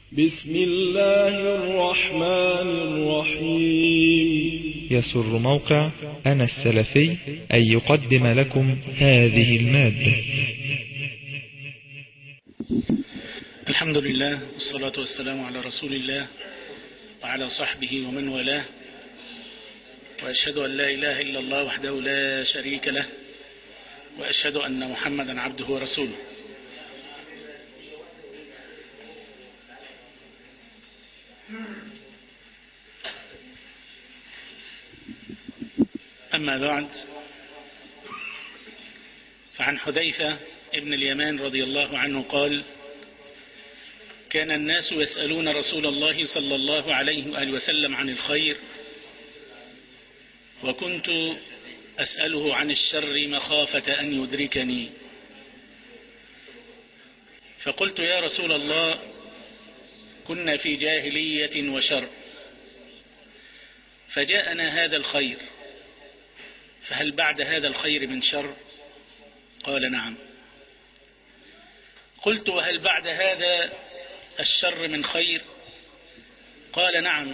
بسم الله الرحمن الرحيم يسر موقع أنا السلفي أن يقدم لكم هذه المادة الحمد لله والصلاة والسلام على رسول الله وعلى صحبه ومن والاه وأشهد أن لا إله إلا الله وحده لا شريك له وأشهد أن محمدا عبده ورسوله أما بعد فعن حذيفة ابن اليمان رضي الله عنه قال كان الناس يسألون رسول الله صلى الله عليه وآله وسلم عن الخير وكنت أسأله عن الشر مخافة أن يدركني فقلت يا رسول الله كنا في جاهلية وشر فجاءنا هذا الخير فهل بعد هذا الخير من شر قال نعم قلت وهل بعد هذا الشر من خير قال نعم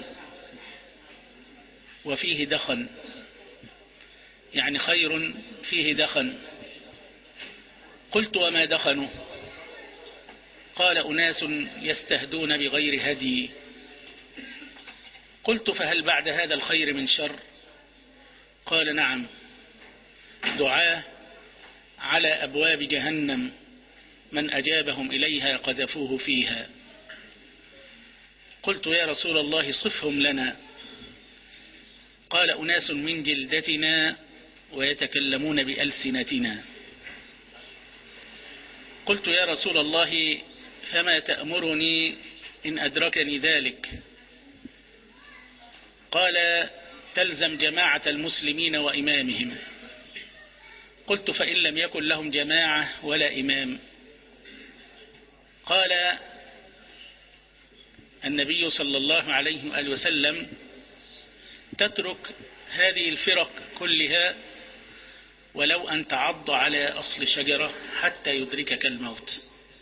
وفيه دخن يعني خير فيه دخن قلت وما دخنه قال أناس يستهدون بغير هدي قلت فهل بعد هذا الخير من شر قال نعم دعاه على أبواب جهنم من أجابهم إليها قذفوه فيها قلت يا رسول الله صفهم لنا قال أناس من جلدتنا ويتكلمون بألسنتنا قلت يا رسول الله فما تأمرني إن أدركني ذلك قال تلزم جماعة المسلمين وإمامهم قلت فإن لم يكن لهم جماعة ولا إمام قال النبي صلى الله عليه وآله وسلم تترك هذه الفرق كلها ولو أن تعض على أصل شجرة حتى يدركك الموت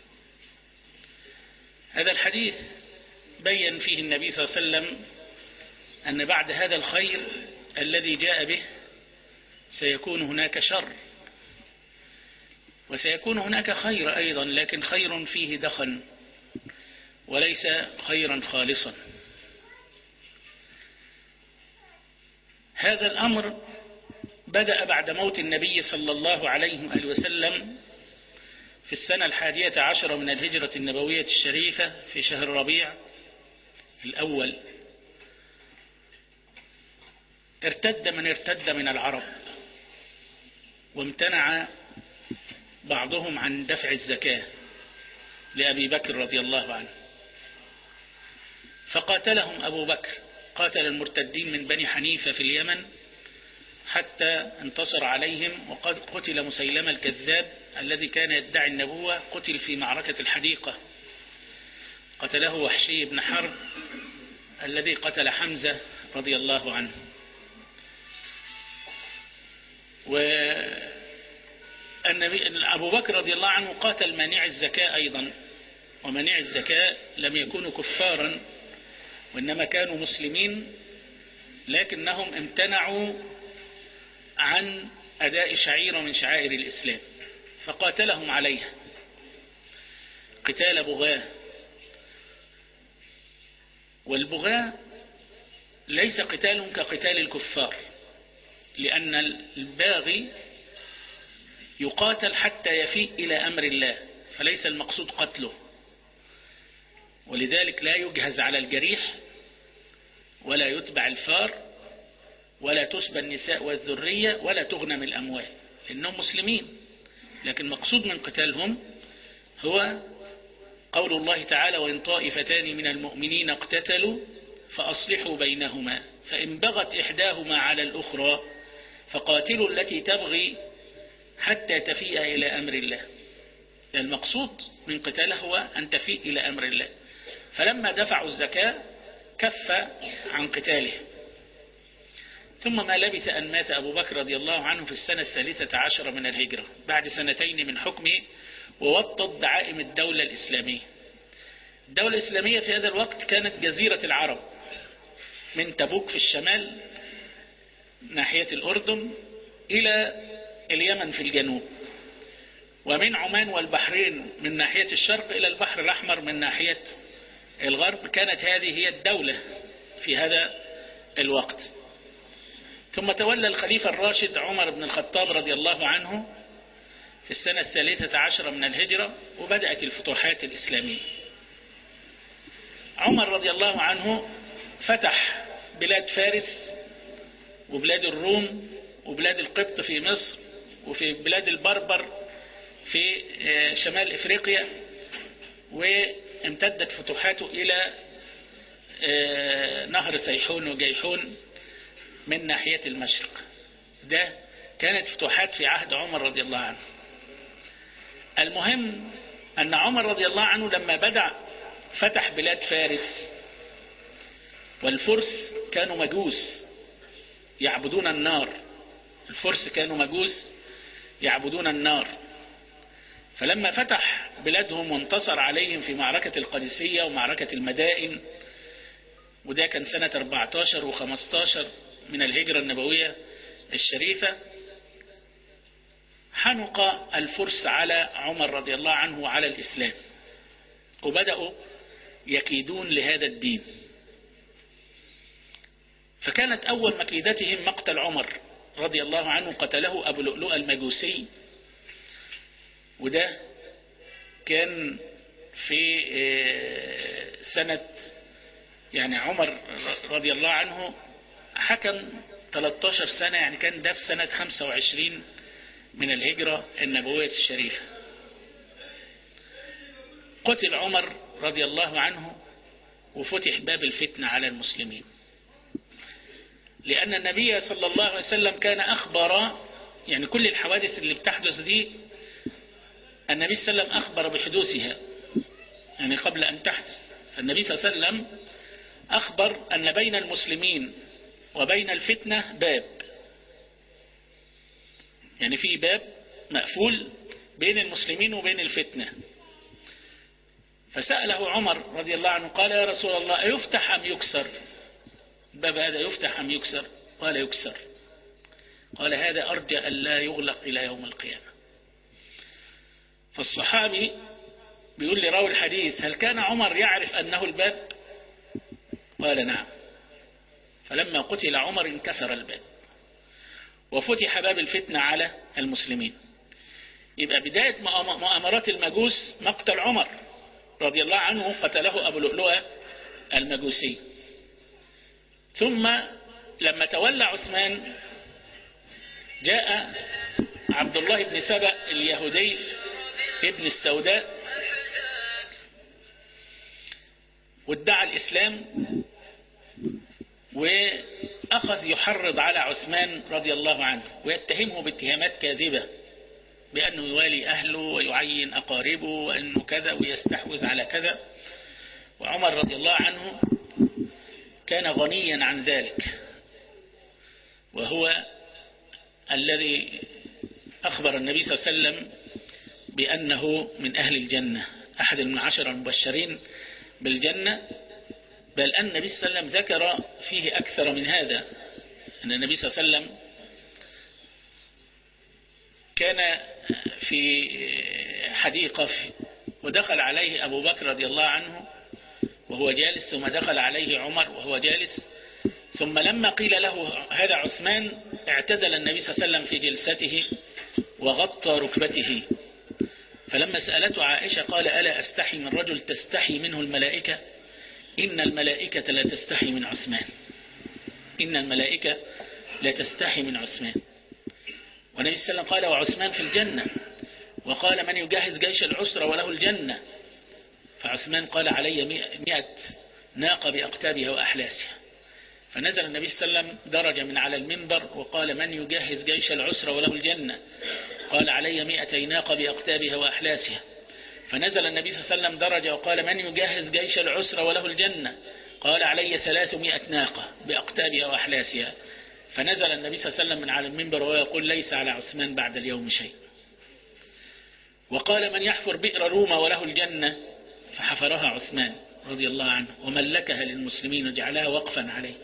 هذا الحديث بين فيه النبي صلى الله عليه وسلم أن بعد هذا الخير الذي جاء به سيكون هناك شر وسيكون هناك خير أيضا لكن خير فيه دخن وليس خيرا خالصا هذا الأمر بدأ بعد موت النبي صلى الله عليه وآله وسلم في السنة الحادية عشر من الهجرة النبوية الشريفة في شهر ربيع الأول ارتد من ارتد من العرب وامتنع بعضهم عن دفع الزكاة لأبي بكر رضي الله عنه فقاتلهم أبو بكر قاتل المرتدين من بني حنيفة في اليمن حتى انتصر عليهم وقد قتل مسيلمة الكذاب الذي كان يدعي النبوة قتل في معركة الحديقة قتله وحشي بن حرب الذي قتل حمزة رضي الله عنه والنبي أبو بكر رضي الله عنه قاتل مانع الزكاة أيضا ومانع الزكاة لم يكونوا كفارا وإنما كانوا مسلمين لكنهم امتنعوا عن أداء شعيرة من شعائر الإسلام فقاتلهم عليها قتال بغاة والبغاة ليس قتالهم كقتال الكفار لأن الباغي يقاتل حتى يفيء إلى أمر الله فليس المقصود قتله ولذلك لا يجهز على الجريح ولا يتبع الفار ولا تسبى النساء والذرية ولا تغنم الأموال لأنهم مسلمين لكن مقصود من قتالهم هو قول الله تعالى وإن طائفتان من المؤمنين اقتتلوا فأصلحوا بينهما فإن بغت إحداهما على الأخرى فقاتلوا التي تبغي حتى تفيء إلى أمر الله المقصود من قتاله هو أن تفيء إلى أمر الله فلما دفعوا الزكاة كف عن قتاله ثم ما لبث أن مات أبو بكر رضي الله عنه في السنة الثالثة عشر من الهجرة بعد سنتين من حكمه ووطد دعائم الدولة الإسلامية الدولة الإسلامية في هذا الوقت كانت جزيرة العرب من تبوك في الشمال ناحية الأردن إلى اليمن في الجنوب ومن عمان والبحرين من ناحية الشرق إلى البحر الأحمر من ناحية الغرب كانت هذه هي الدولة في هذا الوقت ثم تولى الخليفة الراشد عمر بن الخطاب رضي الله عنه في السنة الثالثة عشر من الهجرة وبدأت الفتوحات الإسلامية عمر رضي الله عنه فتح بلاد فارس وبلاد الروم وبلاد القبط في مصر وفي بلاد البربر في شمال افريقيا وامتدت فتوحاته الى نهر سيحون وجيحون من ناحية المشرق ده كانت فتوحات في عهد عمر رضي الله عنه المهم أن عمر رضي الله عنه لما بدأ فتح بلاد فارس والفرس كانوا مجوس يعبدون النار الفرس كانوا مجوس يعبدون النار فلما فتح بلادهم وانتصر عليهم في معركة القادسية ومعركة المدائن وده كان سنة 14 و15 من الهجرة النبوية الشريفة حنق الفرس على عمر رضي الله عنه وعلى الإسلام وبدأوا يكيدون لهذا الدين فكانت أول مكيدتهم مقتل عمر رضي الله عنه قتله أبو لؤلؤ المجوسي وده كان في سنة يعني عمر رضي الله عنه حكم 13 سنة يعني كان ده في سنة 25 من الهجرة النبوية الشريفة قتل عمر رضي الله عنه وفتح باب الفتنة على المسلمين لأن النبي صلى الله عليه وسلم كان أخبر يعني كل الحوادث اللي بتحدث دي النبي صلى الله عليه وسلم أخبر بحدوثها يعني قبل أن تحدث فالنبي صلى الله عليه وسلم أخبر أن بين المسلمين وبين الفتنة باب يعني في باب مقفول بين المسلمين وبين الفتنة فسأله عمر رضي الله عنه قال يا رسول الله أيفتح أم يكسر الباب هذا يفتح أم يكسر قال يكسر قال هذا أرجى أن لا يغلق إلى يوم القيامة فالصحابي بيقول لي راوي الحديث هل كان عمر يعرف أنه الباب قال نعم فلما قتل عمر انكسر الباب وفتح باب الفتنة على المسلمين يبقى بداية مؤامرات المجوس مقتل عمر رضي الله عنه قتله أبو لؤلؤة المجوسي ثم لما تولى عثمان جاء عبد الله بن سبأ اليهودي ابن السوداء وادعى الإسلام وأخذ يحرض على عثمان رضي الله عنه ويتهمه باتهامات كاذبة بأنه يوالي أهله ويعين أقاربه وأنه كذا ويستحوذ على كذا وعمر رضي الله عنه كان غنيا عن ذلك وهو الذي أخبر النبي صلى الله عليه وسلم بأنه من أهل الجنة أحد من عشر المبشرين بالجنة بل أن النبي صلى الله عليه وسلم ذكر فيه أكثر من هذا أن النبي صلى الله عليه وسلم كان في حديقة ودخل عليه أبو بكر رضي الله عنه وهو جالس ثم دخل عليه عمر وهو جالس ثم لما قيل له هذا عثمان اعتدل النبي صلى الله عليه وسلم في جلسته وغطى ركبته فلما سألته عائشة قال ألا أستحي من رجل تستحي منه الملائكة إن الملائكة لا تستحي من عثمان إن الملائكة لا تستحي من عثمان والنبي صلى الله عليه وسلم قال وعثمان في الجنة وقال من يجهز جيش العسرة وله الجنة فعثمان قال علي مئة ناقة بأقتابها وأحلاسها فنزل النبي صلى الله عليه وسلم درج من على المنبر وقال من يجهز جيش العسرة وله الجنة قال علي مئتي ناقة بأقتابها وأحلاسها فنزل النبي صلى الله عليه وسلم درج وقال من يجهز جيش العسرة وله الجنة قال علي ثلاثمائة ناقة بأقتابها وأحلاسها فنزل النبي صلى الله عليه وسلم من على المنبر ويقول ليس على عثمان بعد اليوم شيء وقال من يحفر بئر روما وله الجنة فحفرها عثمان رضي الله عنه وملكها للمسلمين وجعلها وقفا عليه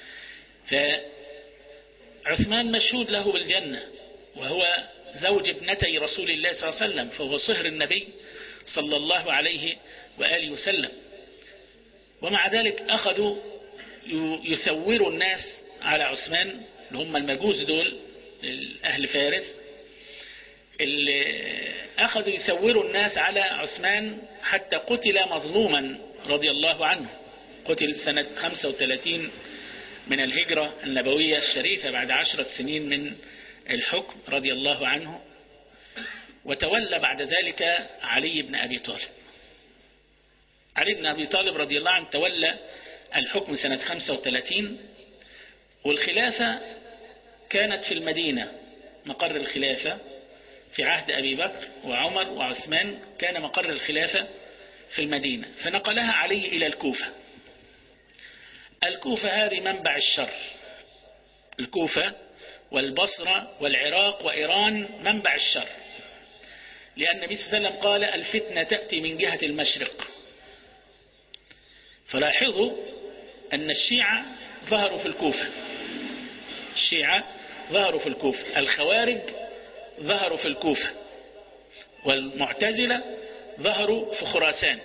فعثمان مشهود له بالجنة وهو زوج ابنتي رسول الله صلى الله عليه وسلم فهو صهر النبي صلى الله عليه وآله وسلم ومع ذلك أخذوا يسوروا الناس على عثمان اللي هم المجوس دول أهل فارس اللي أخذوا يسوروا الناس على عثمان حتى قتل مظلوما رضي الله عنه قتل سنة 35 من الهجرة النبوية الشريفة بعد عشرة سنين من الحكم رضي الله عنه وتولى بعد ذلك علي بن أبي طالب علي بن أبي طالب رضي الله عنه تولى الحكم سنة 35 والخلافة كانت في المدينة مقر الخلافة في عهد أبي بكر وعمر وعثمان كان مقر الخلافة في المدينة فنقلها علي إلى الكوفة الكوفة هذه منبع الشر الكوفة والبصرة والعراق وإيران منبع الشر لأن النبي صلى الله عليه وسلم قال الفتنة تأتي من جهة المشرق فلاحظوا أن الشيعة ظهروا في الكوفة الشيعة ظهروا في الكوفة الخوارج ظهروا في الكوفة والمعتزلة ظهروا في خراسان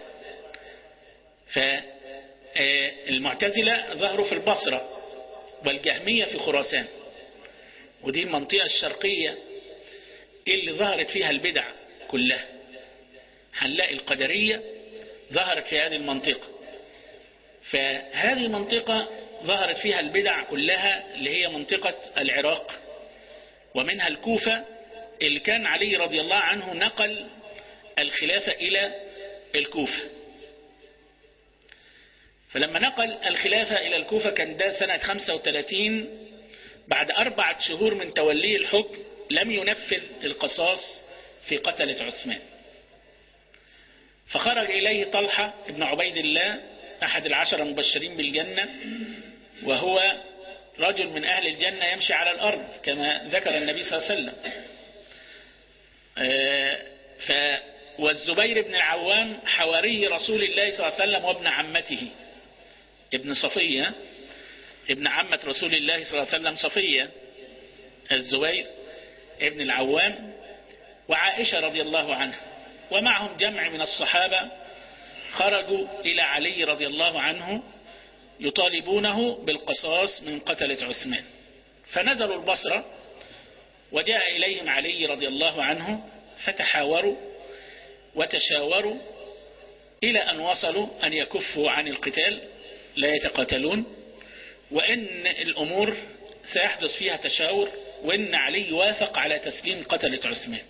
فالمعتزلة ظهروا في البصرة والجهمية في خراسان ودي المنطقة الشرقية اللي ظهرت فيها البدع كلها هنلاقي القدرية ظهرت في هذه المنطقة فهذه المنطقة ظهرت فيها البدع كلها اللي هي منطقة العراق ومنها الكوفة اللي كان علي رضي الله عنه نقل الخلافة إلى الكوفة فلما نقل الخلافة إلى الكوفة كان ده سنة 35 بعد أربعة شهور من توليه الحكم لم ينفذ القصاص في قتلة عثمان فخرج إليه طلحة ابن عبيد الله أحد العشر المبشرين بالجنة وهو رجل من أهل الجنة يمشي على الأرض كما ذكر النبي صلى الله عليه وسلم ف والزبير بن العوام حواري رسول الله صلى الله عليه وسلم وابن عمته ابن صفية ابن عمة رسول الله صلى الله عليه وسلم صفية الزبير ابن العوام وعائشة رضي الله عنها ومعهم جمع من الصحابة خرجوا إلى علي رضي الله عنه يطالبونه بالقصاص من قتلة عثمان فنزلوا البصرة وجاء إليهم علي رضي الله عنه فتحاوروا وتشاوروا إلى أن وصلوا أن يكفوا عن القتال لا يتقاتلون وإن الأمور سيحدث فيها تشاور وإن علي وافق على تسليم قتلة عثمان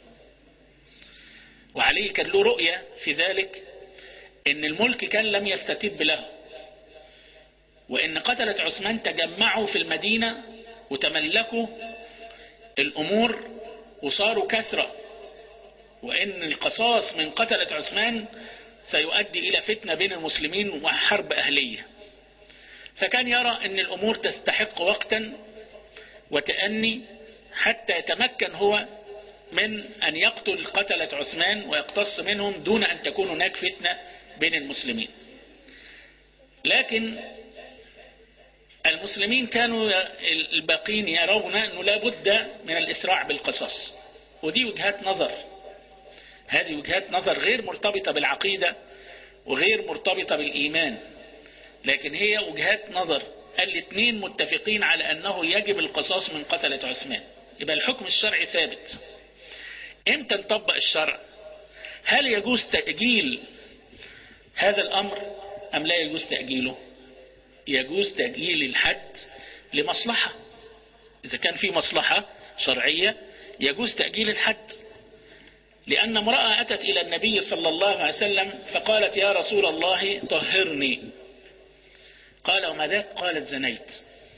وعلي كان له رؤية في ذلك إن الملك كان لم يستتب له وإن قتلة عثمان تجمعوا في المدينة وتملكوا الأمور وصاروا كثرة وإن القصاص من قتلة عثمان سيؤدي إلى فتنة بين المسلمين وحرب أهلية فكان يرى أن الأمور تستحق وقتا وتأني حتى يتمكن هو من أن يقتل قتلة عثمان ويقتص منهم دون أن تكون هناك فتنة بين المسلمين لكن المسلمين كانوا الباقين يرون أنه لا بد من الإسراع بالقصاص ودي وجهات نظر هذه وجهات نظر غير مرتبطة بالعقيدة وغير مرتبطة بالإيمان لكن هي وجهات نظر الاثنين متفقين على أنه يجب القصاص من قتلة عثمان يبقى الحكم الشرعي ثابت امتى نطبق الشرع هل يجوز تأجيل هذا الأمر أم لا يجوز تأجيله يجوز تأجيل الحد لمصلحة إذا كان في مصلحة شرعية يجوز تأجيل الحد لأن امرأة أتت إلى النبي صلى الله عليه وسلم فقالت يا رسول الله طهرني قال وما ذاك قالت زنيت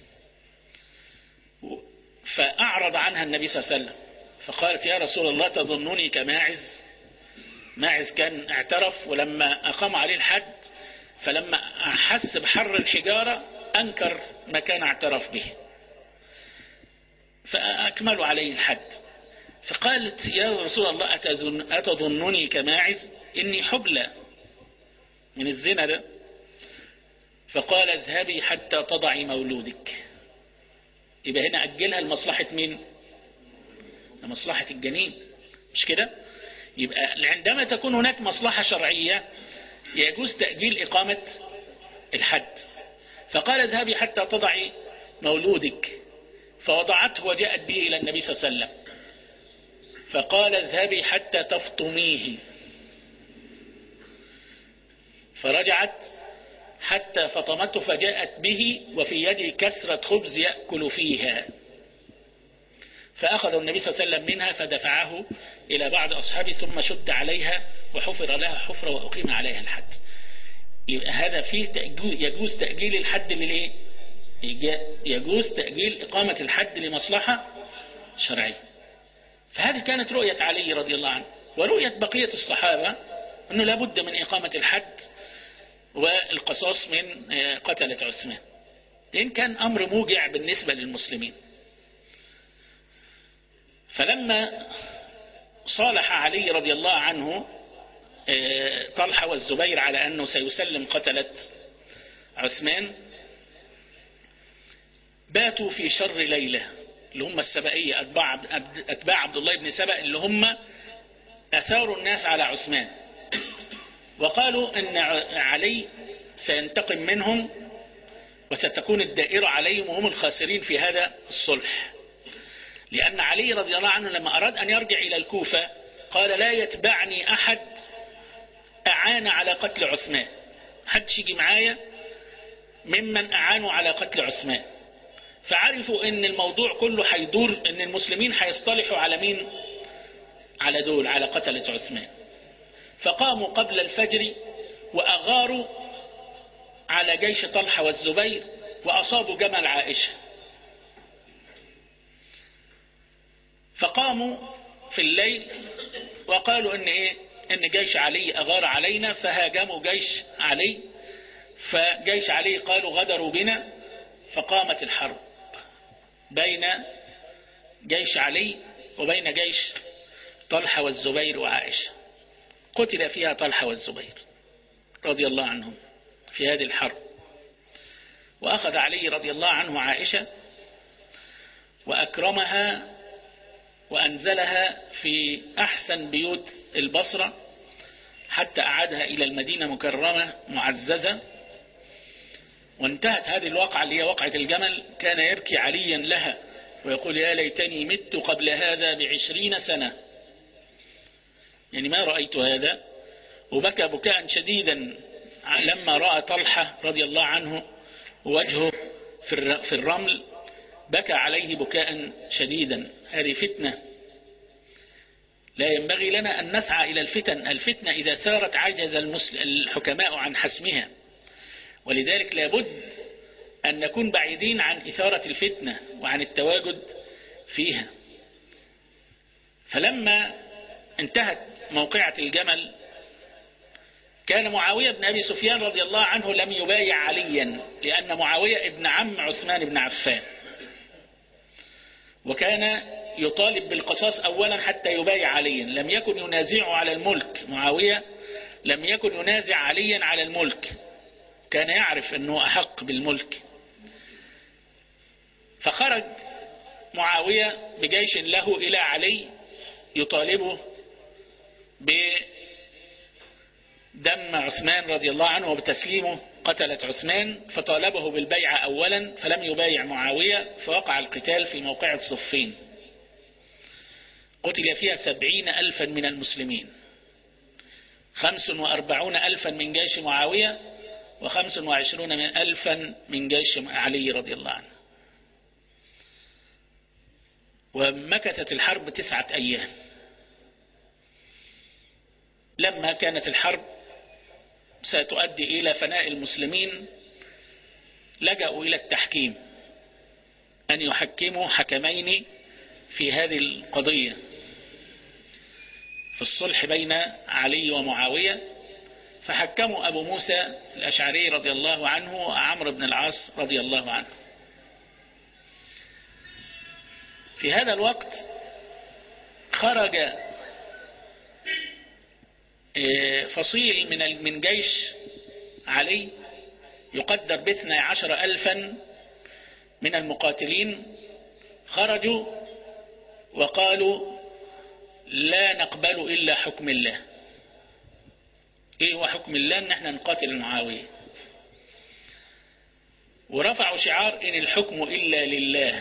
فأعرض عنها النبي صلى الله عليه وسلم فقالت يا رسول الله تظنني كماعز ماعز كان اعترف ولما أقام عليه الحد فلما أحس بحر الحجارة أنكر ما كان اعترف به فأكملوا عليه الحد فقالت يا رسول الله أتظنني كماعز إني حبلى من الزنا ده فقال اذهبي حتى تضعي مولودك يبقى هنا أجلها لمصلحة مين لمصلحة الجنين مش كده يبقى عندما تكون هناك مصلحة شرعية يجوز تأجيل إقامة الحد فقال اذهبي حتى تضعي مولودك فوضعته وجاءت به إلى النبي صلى الله عليه وسلم فقال اذهبي حتى تفطميه فرجعت حتى فطمته فجاءت به وفي يده كسرة خبز يأكل فيها فأخذ النبي صلى الله عليه وسلم منها فدفعه إلى بعض أصحابه ثم شد عليها وحفر لها حفرة وأقيم عليها الحد هذا فيه يجوز تأجيل الحد للإيه يجوز تأجيل إقامة الحد لمصلحة شرعية فهذه كانت رؤية علي رضي الله عنه ورؤية بقية الصحابة أنه لابد من إقامة الحد والقصاص من قتلة عثمان لأن كان أمر موجع بالنسبة للمسلمين فلما صالح علي رضي الله عنه طلحة والزبير على أنه سيسلم قتلة عثمان باتوا في شر ليلة اللي هم السبائية أتباع, أتباع عبد الله بن سبأ اللي هم أثاروا الناس على عثمان وقالوا أن علي سينتقم منهم وستكون الدائرة عليهم وهم الخاسرين في هذا الصلح لأن علي رضي الله عنه لما أراد أن يرجع إلى الكوفة قال لا يتبعني أحد أعان على قتل عثمان حدش يجي معايا ممن أعانوا على قتل عثمان فعرفوا ان الموضوع كله هيدور ان المسلمين هيصطلحوا على مين على دول على قتلة عثمان فقاموا قبل الفجر وأغاروا على جيش طلحة والزبير وأصابوا جمل عائشة فقاموا في الليل وقالوا ان ايه ان جيش علي اغار علينا فهاجموا جيش علي فجيش علي قالوا غدروا بنا فقامت الحرب بين جيش علي وبين جيش طلحة والزبير وعائشة قتل فيها طلحة والزبير رضي الله عنهم في هذه الحرب وأخذ علي رضي الله عنه عائشة وأكرمها وأنزلها في أحسن بيوت البصرة حتى أعادها إلى المدينة مكرمة معززة وانتهت هذه الواقعة اللي هي واقعة الجمل كان يبكي عليا لها ويقول يا ليتني مت قبل هذا بعشرين سنة يعني ما رأيت هذا وبكى بكاء شديدا لما رأى طلحة رضي الله عنه وجهه في الرمل بكى عليه بكاء شديدا هذه فتنة لا ينبغي لنا أن نسعى إلى الفتن الفتنة إذا سارت عجز الحكماء عن حسمها ولذلك لابد أن نكون بعيدين عن إثارة الفتنة وعن التواجد فيها فلما انتهت موقعة الجمل كان معاوية بن أبي سفيان رضي الله عنه لم يبايع عليا لأن معاوية ابن عم عثمان بن عفان وكان يطالب بالقصاص أولا حتى يبايع عليا لم يكن ينازعه على الملك معاوية لم يكن ينازع عليا على الملك كان يعرف أنه أحق بالملك فخرج معاوية بجيش له إلى علي يطالبه بدم عثمان رضي الله عنه وبتسليمه قتلة عثمان فطالبه بالبيعة أولا فلم يبايع معاوية فوقع القتال في موقعة صفين قتل فيها سبعين ألفا من المسلمين خمس وأربعون ألفا من جيش معاوية وخمس وعشرون من ألفا من جيش علي رضي الله عنه ومكثت الحرب تسعة أيام لما كانت الحرب ستؤدي إلى فناء المسلمين لجأوا إلى التحكيم أن يحكموا حكمين في هذه القضية في الصلح بين علي ومعاوية فحكموا أبو موسى الأشعري رضي الله عنه وعمرو بن العاص رضي الله عنه في هذا الوقت خرج فصيل من من جيش علي يقدر باثنى عشر ألفا من المقاتلين خرجوا وقالوا لا نقبل إلا حكم الله ايه هو حكم الله ان احنا نقاتل معاوية ورفعوا شعار ان الحكم الا لله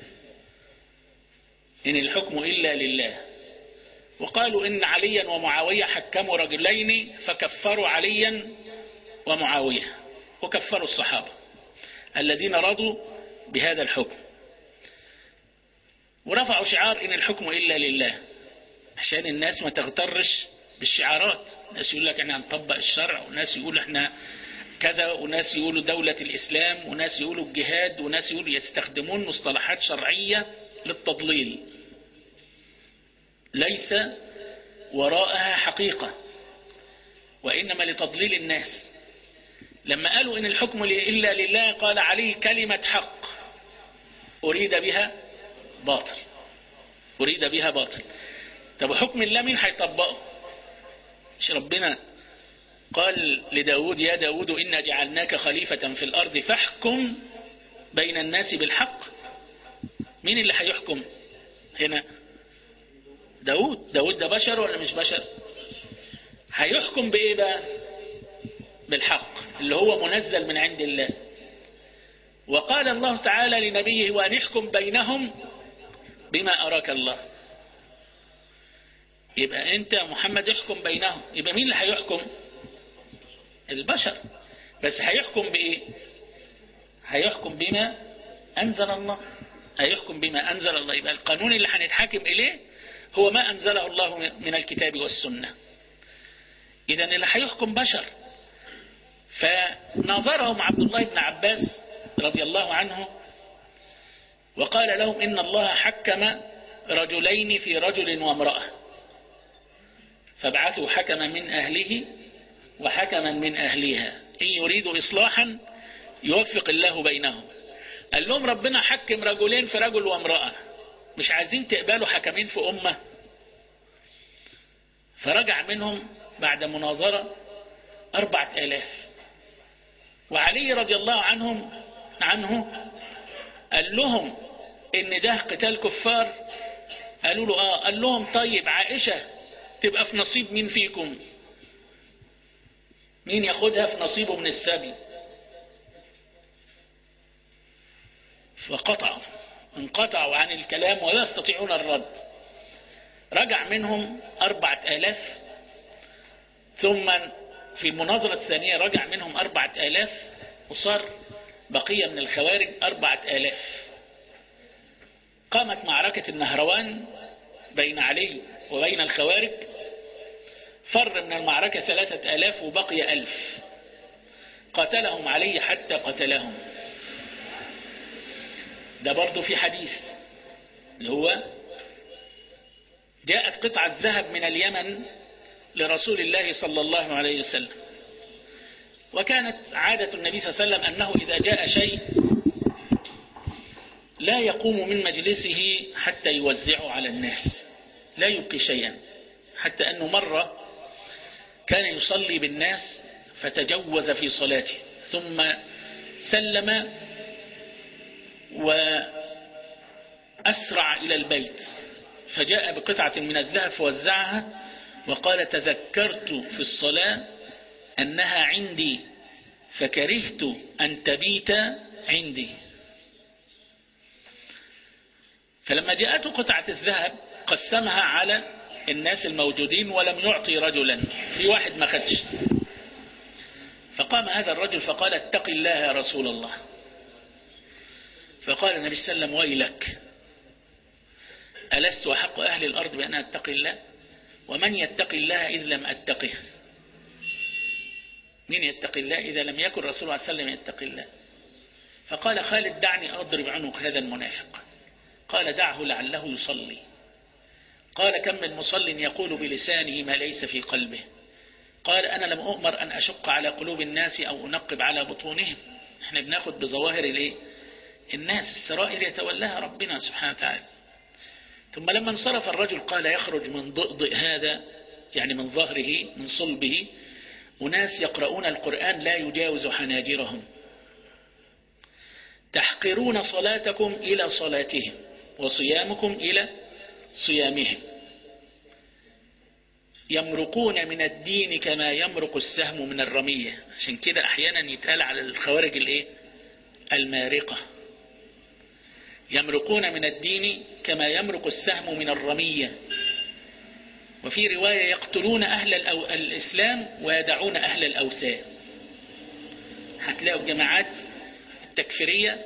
ان الحكم الا لله وقالوا ان عليا ومعاوية حكموا رجلين فكفروا عليا ومعاوية وكفروا الصحابة الذين رضوا بهذا الحكم ورفعوا شعار ان الحكم الا لله عشان الناس ما تغترش بالشعارات ناس يقول لك احنا هنطبق الشرع وناس يقول احنا كذا وناس يقولوا دولة الإسلام وناس يقولوا الجهاد وناس يقولوا يستخدمون مصطلحات شرعية للتضليل ليس وراءها حقيقة وإنما لتضليل الناس لما قالوا إن الحكم إلا لله قال عليه كلمة حق أريد بها باطل أريد بها باطل طب حكم الله مين هيطبقه مش ربنا قال لداود يا داود إنا جعلناك خليفة في الأرض فاحكم بين الناس بالحق مين اللي هيحكم هنا داود داود ده بشر ولا مش بشر هيحكم بإيه بقى بالحق اللي هو منزل من عند الله وقال الله تعالى لنبيه وأن يحكم بينهم بما أراك الله يبقى أنت محمد يحكم بينهم يبقى مين اللي هيحكم البشر بس هيحكم بإيه هيحكم بما أنزل الله هيحكم بما أنزل الله يبقى القانون اللي هنتحاكم إليه هو ما أنزله الله من الكتاب والسنة إذا اللي هيحكم بشر فناظرهم عبد الله بن عباس رضي الله عنه وقال لهم إن الله حكم رجلين في رجل وامرأة فابعثوا حكما من أهله وحكما من أهلها إن يريدوا إصلاحا يوفق الله بينهم قال لهم ربنا حكم رجلين في رجل وامرأة مش عايزين تقبلوا حكمين في أمة فرجع منهم بعد مناظرة أربعة آلاف وعلي رضي الله عنهم عنه قال لهم إن ده قتال كفار قالوا له آه قال لهم طيب عائشة تبقى في نصيب مين فيكم مين ياخدها في نصيبه من السبي فقطعوا انقطعوا عن الكلام ولا يستطيعون الرد رجع منهم أربعة آلاف ثم في المناظرة الثانية رجع منهم أربعة آلاف وصار بقية من الخوارج أربعة آلاف قامت معركة النهروان بين علي وبين الخوارج فر من المعركة ثلاثة آلاف وبقي ألف قتلهم علي حتى قتلهم ده برضو في حديث اللي هو جاءت قطعة ذهب من اليمن لرسول الله صلى الله عليه وسلم وكانت عادة النبي صلى الله عليه وسلم أنه إذا جاء شيء لا يقوم من مجلسه حتى يوزعه على الناس لا يبقي شيئا حتى أنه مرة كان يصلي بالناس فتجوز في صلاته ثم سلم وأسرع إلى البيت فجاء بقطعة من الذهب فوزعها وقال تذكرت في الصلاة أنها عندي فكرهت أن تبيت عندي فلما جاءته قطعة الذهب قسمها على الناس الموجودين ولم يعطي رجلا في واحد ما خدش فقام هذا الرجل فقال اتق الله يا رسول الله فقال النبي صلى الله عليه وسلم ويلك ألست أحق أهل الأرض بأن أتقي الله ومن يتقي الله إذ لم أتقه من يتقي الله إذا لم يكن رسول الله صلى الله عليه وسلم يتقي الله فقال خالد دعني أضرب عنق هذا المنافق قال دعه لعله يصلي قال كم من مصل يقول بلسانه ما ليس في قلبه قال أنا لم أؤمر أن أشق على قلوب الناس أو أنقب على بطونهم احنا بناخد بظواهر الايه الناس السرائر يتولاها ربنا سبحانه وتعالى ثم لما انصرف الرجل قال يخرج من ضئضئ هذا يعني من ظهره من صلبه أناس يقرؤون القرآن لا يجاوز حناجرهم تحقرون صلاتكم إلى صلاتهم وصيامكم إلى صيامهم يمرقون من الدين كما يمرق السهم من الرمية عشان كده أحيانا يتقال على الخوارج الإيه؟ المارقة يمرقون من الدين كما يمرق السهم من الرمية وفي رواية يقتلون أهل الأو... الإسلام ويدعون أهل الأوثان هتلاقوا الجماعات التكفيرية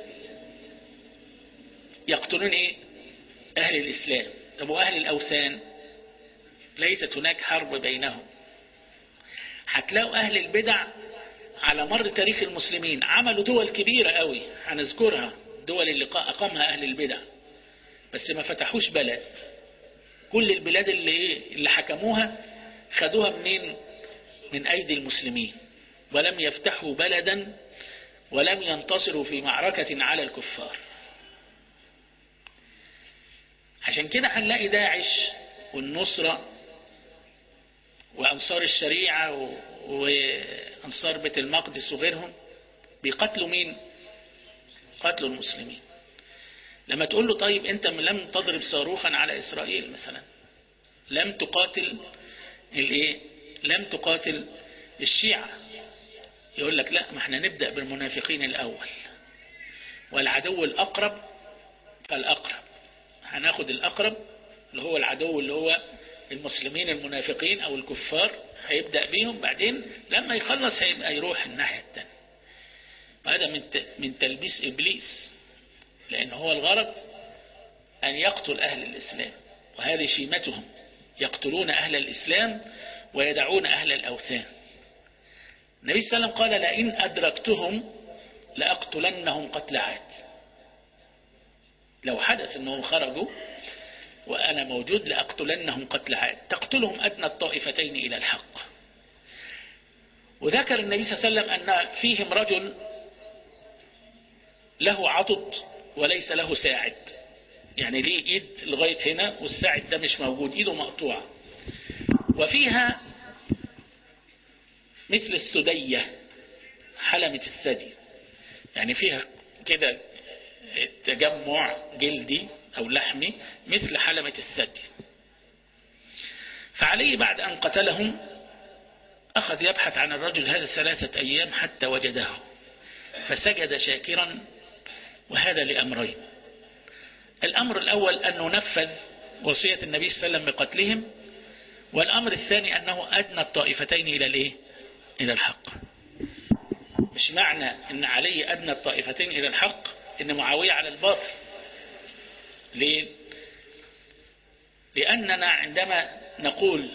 يقتلون إيه؟ أهل الإسلام طب وأهل الأوثان ليست هناك حرب بينهم هتلاقوا أهل البدع على مر تاريخ المسلمين عملوا دول كبيرة قوي هنذكرها دول اللي أقامها أهل البدع بس ما فتحوش بلد كل البلاد اللي, إيه اللي حكموها خدوها منين من أيدي المسلمين ولم يفتحوا بلدا ولم ينتصروا في معركة على الكفار عشان كده هنلاقي داعش والنصرة وأنصار الشريعة وأنصار بيت المقدس وغيرهم بيقتلوا مين قتلوا المسلمين لما تقول له طيب أنت لم تضرب صاروخا على إسرائيل مثلا لم تقاتل الايه لم تقاتل الشيعة يقول لك لا ما احنا نبدأ بالمنافقين الأول والعدو الأقرب فالأقرب هناخد الأقرب اللي هو العدو اللي هو المسلمين المنافقين أو الكفار هيبدأ بيهم بعدين لما يخلص هيبقى يروح الناحية الثانية وهذا من من تلبيس إبليس لأن هو الغرض أن يقتل أهل الإسلام وهذه شيمتهم يقتلون أهل الإسلام ويدعون أهل الأوثان النبي صلى الله عليه وسلم قال لئن أدركتهم لأقتلنهم قتل عاد لو حدث أنهم خرجوا وأنا موجود لأقتلنهم قتل عاد تقتلهم أدنى الطائفتين إلى الحق وذكر النبي صلى الله عليه وسلم أن فيهم رجل له عضد وليس له ساعد يعني ليه ايد لغاية هنا والساعد ده مش موجود ايده مقطوعة وفيها مثل السدية حلمة الثدي يعني فيها كده تجمع جلدي أو لحمي مثل حلمة الثدي فعليه بعد أن قتلهم أخذ يبحث عن الرجل هذا ثلاثة أيام حتى وجده فسجد شاكرا وهذا لأمرين الأمر الأول أن ننفذ وصية النبي صلى الله عليه وسلم بقتلهم والأمر الثاني أنه أدنى الطائفتين إلى الإيه؟ إلى الحق مش معنى أن علي أدنى الطائفتين إلى الحق أن معاوية على الباطل ليه؟ لأننا عندما نقول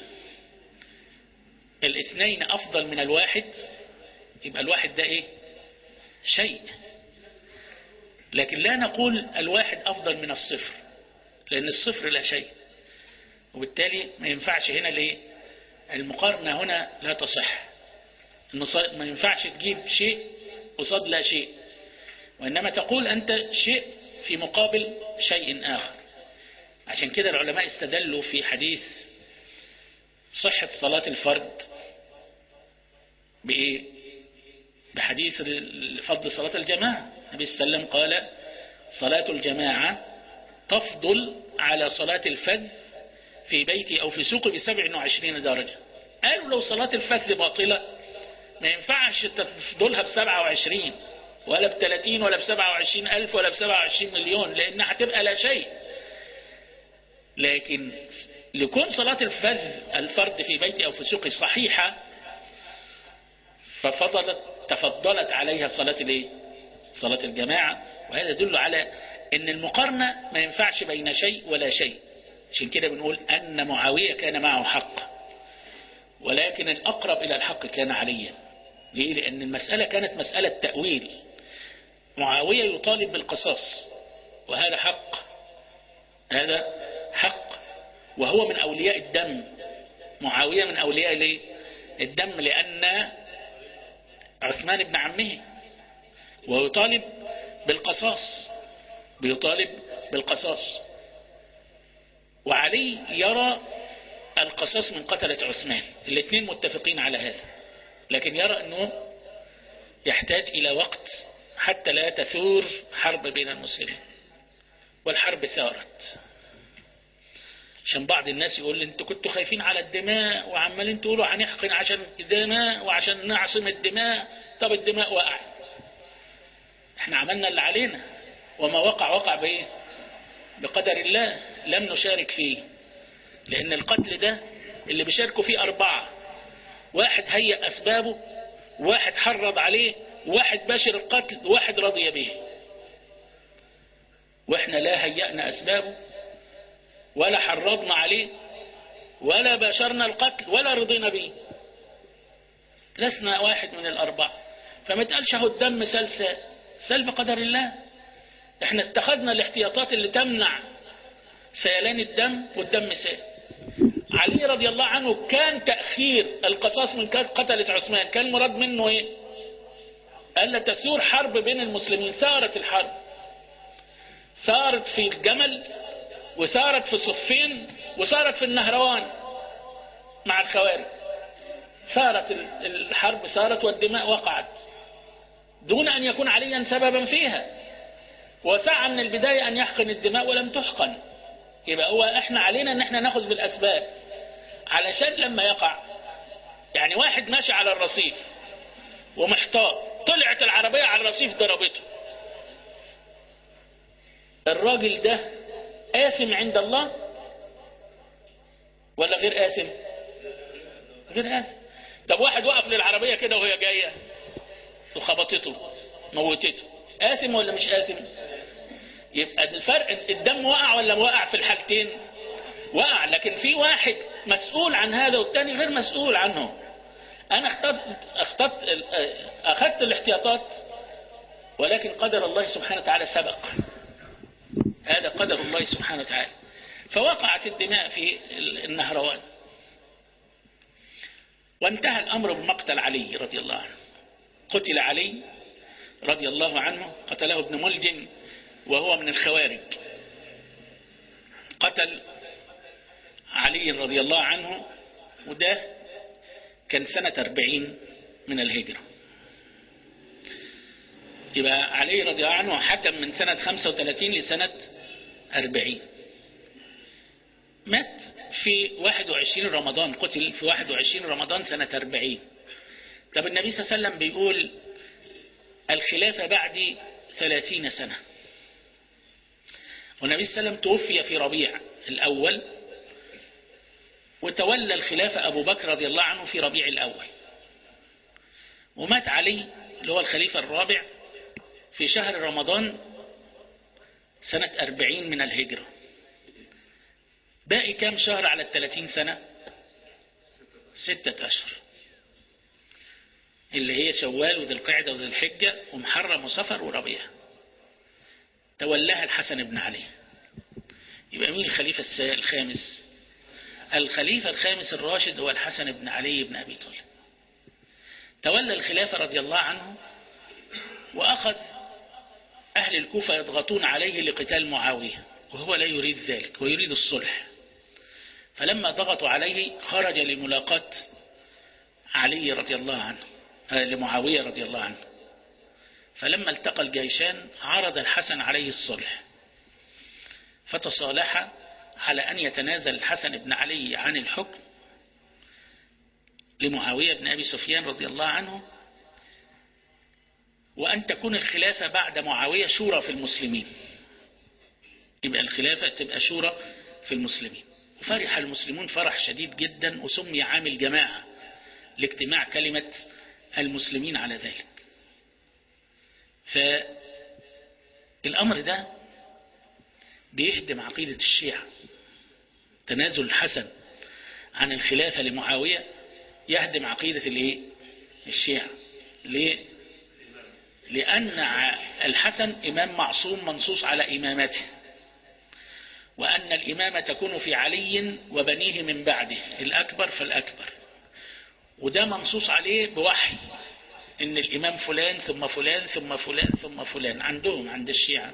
الاثنين أفضل من الواحد يبقى الواحد ده إيه شيء لكن لا نقول الواحد أفضل من الصفر لأن الصفر لا شيء وبالتالي ما ينفعش هنا ليه المقارنة هنا لا تصح ما ينفعش تجيب شيء قصاد لا شيء وإنما تقول أنت شيء في مقابل شيء آخر عشان كده العلماء استدلوا في حديث صحة صلاة الفرد بإيه بحديث فضل صلاة الجماعة النبي صلى الله عليه وسلم قال صلاة الجماعة تفضل على صلاة الفذ في بيتي أو في سوقي بسبع وعشرين درجة قالوا لو صلاة الفذ باطلة ما ينفعش تفضلها بسبعة وعشرين ولا بثلاثين ولا بسبعة وعشرين ألف ولا بسبعة وعشرين مليون لأنها هتبقى لا شيء لكن لكون صلاة الفذ الفرد في بيتي أو في سوقي صحيحة ففضلت تفضلت عليها صلاة الايه صلاة الجماعة وهذا يدل على ان المقارنة ما ينفعش بين شيء ولا شيء عشان كده بنقول ان معاوية كان معه حق ولكن الاقرب الى الحق كان عليا ليه لان المسألة كانت مسألة تأويل معاوية يطالب بالقصاص وهذا حق هذا حق وهو من اولياء الدم معاوية من اولياء ليه الدم لان عثمان بن عمه ويطالب بالقصاص بيطالب بالقصاص وعلي يرى القصاص من قتلة عثمان الاثنين متفقين على هذا لكن يرى أنه يحتاج إلى وقت حتى لا تثور حرب بين المسلمين والحرب ثارت عشان بعض الناس يقول انتوا كنتوا خايفين على الدماء وعمالين تقولوا هنحقن عشان الدماء وعشان نعصم الدماء طب الدماء وقعت احنا عملنا اللي علينا وما وقع وقع بايه بقدر الله لم نشارك فيه لان القتل ده اللي بيشاركوا فيه اربعة واحد هيأ اسبابه واحد حرض عليه واحد باشر القتل واحد رضي به واحنا لا هيأنا اسبابه ولا حرضنا عليه ولا باشرنا القتل ولا رضينا به لسنا واحد من الأربعة فما تقالش اهو الدم سلسة سل بقدر الله احنا اتخذنا الاحتياطات اللي تمنع سيلان الدم والدم سال علي رضي الله عنه كان تأخير القصاص من قتلة عثمان كان المراد منه ايه قال لا تثور حرب بين المسلمين ثارت الحرب ثارت في الجمل وسارت في صفين وسارت في النهروان مع الخوارج ثارت الحرب ثارت والدماء وقعت دون أن يكون عليا سببا فيها وسعى من البداية أن يحقن الدماء ولم تحقن يبقى هو احنا علينا ان احنا ناخذ بالأسباب علشان لما يقع يعني واحد ماشي على الرصيف ومحتار طلعت العربية على الرصيف ضربته الراجل ده آثم عند الله ولا غير آثم غير آثم طب واحد وقف للعربية كده وهي جاية وخبطته موتته آثم ولا مش آثم يبقى الفرق الدم وقع ولا وقع في الحالتين وقع لكن في واحد مسؤول عن هذا والتاني غير مسؤول عنه انا اخترت اخترت اخذت الاحتياطات ولكن قدر الله سبحانه وتعالى سبق هذا قدر الله سبحانه وتعالى فوقعت الدماء في النهروان وانتهى الأمر بمقتل علي رضي الله عنه قتل علي رضي الله عنه قتله ابن ملجم وهو من الخوارج قتل علي رضي الله عنه وده كان سنة أربعين من الهجرة يبقى علي رضي الله عنه حكم من سنة 35 لسنة 40 مات في 21 رمضان قتل في 21 رمضان سنة 40 طب النبي صلى الله عليه وسلم بيقول الخلافة بعد 30 سنة والنبي صلى الله عليه وسلم توفي في ربيع الأول وتولى الخلافة أبو بكر رضي الله عنه في ربيع الأول ومات علي اللي هو الخليفة الرابع في شهر رمضان سنة أربعين من الهجرة باقي كام شهر على الثلاثين سنة ستة أشهر اللي هي شوال وذي القعدة وذي الحجة ومحرم وصفر وربيع تولاها الحسن بن علي يبقى مين الخليفة الخامس الخليفة الخامس الراشد هو الحسن بن علي بن أبي طالب تولى الخلافة رضي الله عنه وأخذ أهل الكوفة يضغطون عليه لقتال معاوية وهو لا يريد ذلك ويريد الصلح فلما ضغطوا عليه خرج لملاقاة علي رضي الله عنه لمعاوية رضي الله عنه فلما التقى الجيشان عرض الحسن عليه الصلح فتصالح على أن يتنازل الحسن بن علي عن الحكم لمعاوية بن أبي سفيان رضي الله عنه وأن تكون الخلافة بعد معاوية شورى في المسلمين يبقى الخلافة تبقى شورى في المسلمين وفرح المسلمون فرح شديد جدا وسمي عام الجماعة لاجتماع كلمة المسلمين على ذلك فالأمر ده بيهدم عقيدة الشيعة تنازل الحسن عن الخلافة لمعاوية يهدم عقيدة الايه الشيعة ليه لأن الحسن إمام معصوم منصوص على إمامته وأن الإمامة تكون في علي وبنيه من بعده الأكبر فالأكبر وده منصوص عليه بوحي إن الإمام فلان ثم فلان ثم فلان ثم فلان عندهم عند الشيعة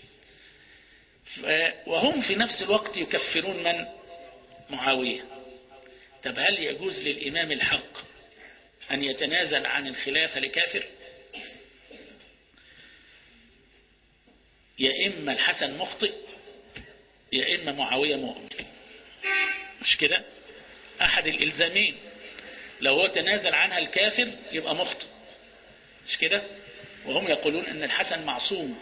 وهم في نفس الوقت يكفرون من معاوية طب هل يجوز للإمام الحق أن يتنازل عن الخلافة لكافر يا إما الحسن مخطئ يا إما معاوية مؤمن مش كده أحد الإلزامين لو هو تنازل عنها الكافر يبقى مخطئ مش كده وهم يقولون أن الحسن معصوم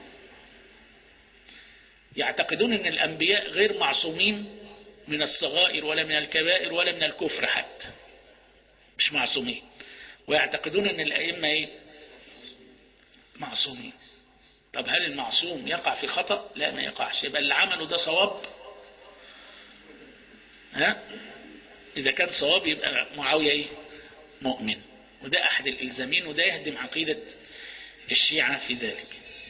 يعتقدون أن الأنبياء غير معصومين من الصغائر ولا من الكبائر ولا من الكفر حتى مش معصومين ويعتقدون أن الأئمة إيه؟ معصومين طب هل المعصوم يقع في خطأ لا ما يقعش يبقى اللي عمله ده صواب ها إذا كان صواب يبقى معاوية إيه؟ مؤمن وده أحد الإلزامين وده يهدم عقيدة الشيعة في ذلك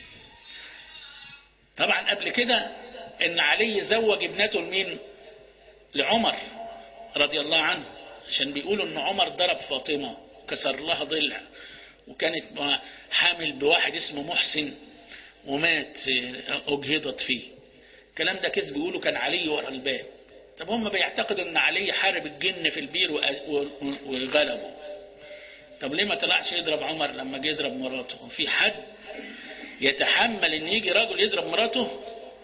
طبعا قبل كده ان علي زوج ابنته لمين لعمر رضي الله عنه عشان بيقولوا ان عمر ضرب فاطمة كسر لها ضلع وكانت حامل بواحد اسمه محسن ومات اجهضت فيه الكلام ده كذب بيقولوا كان علي ورا الباب طب هم بيعتقدوا ان علي حارب الجن في البير وغلبه طب ليه ما طلعش يضرب عمر لما جه يضرب مراته في حد يتحمل ان يجي راجل يضرب مراته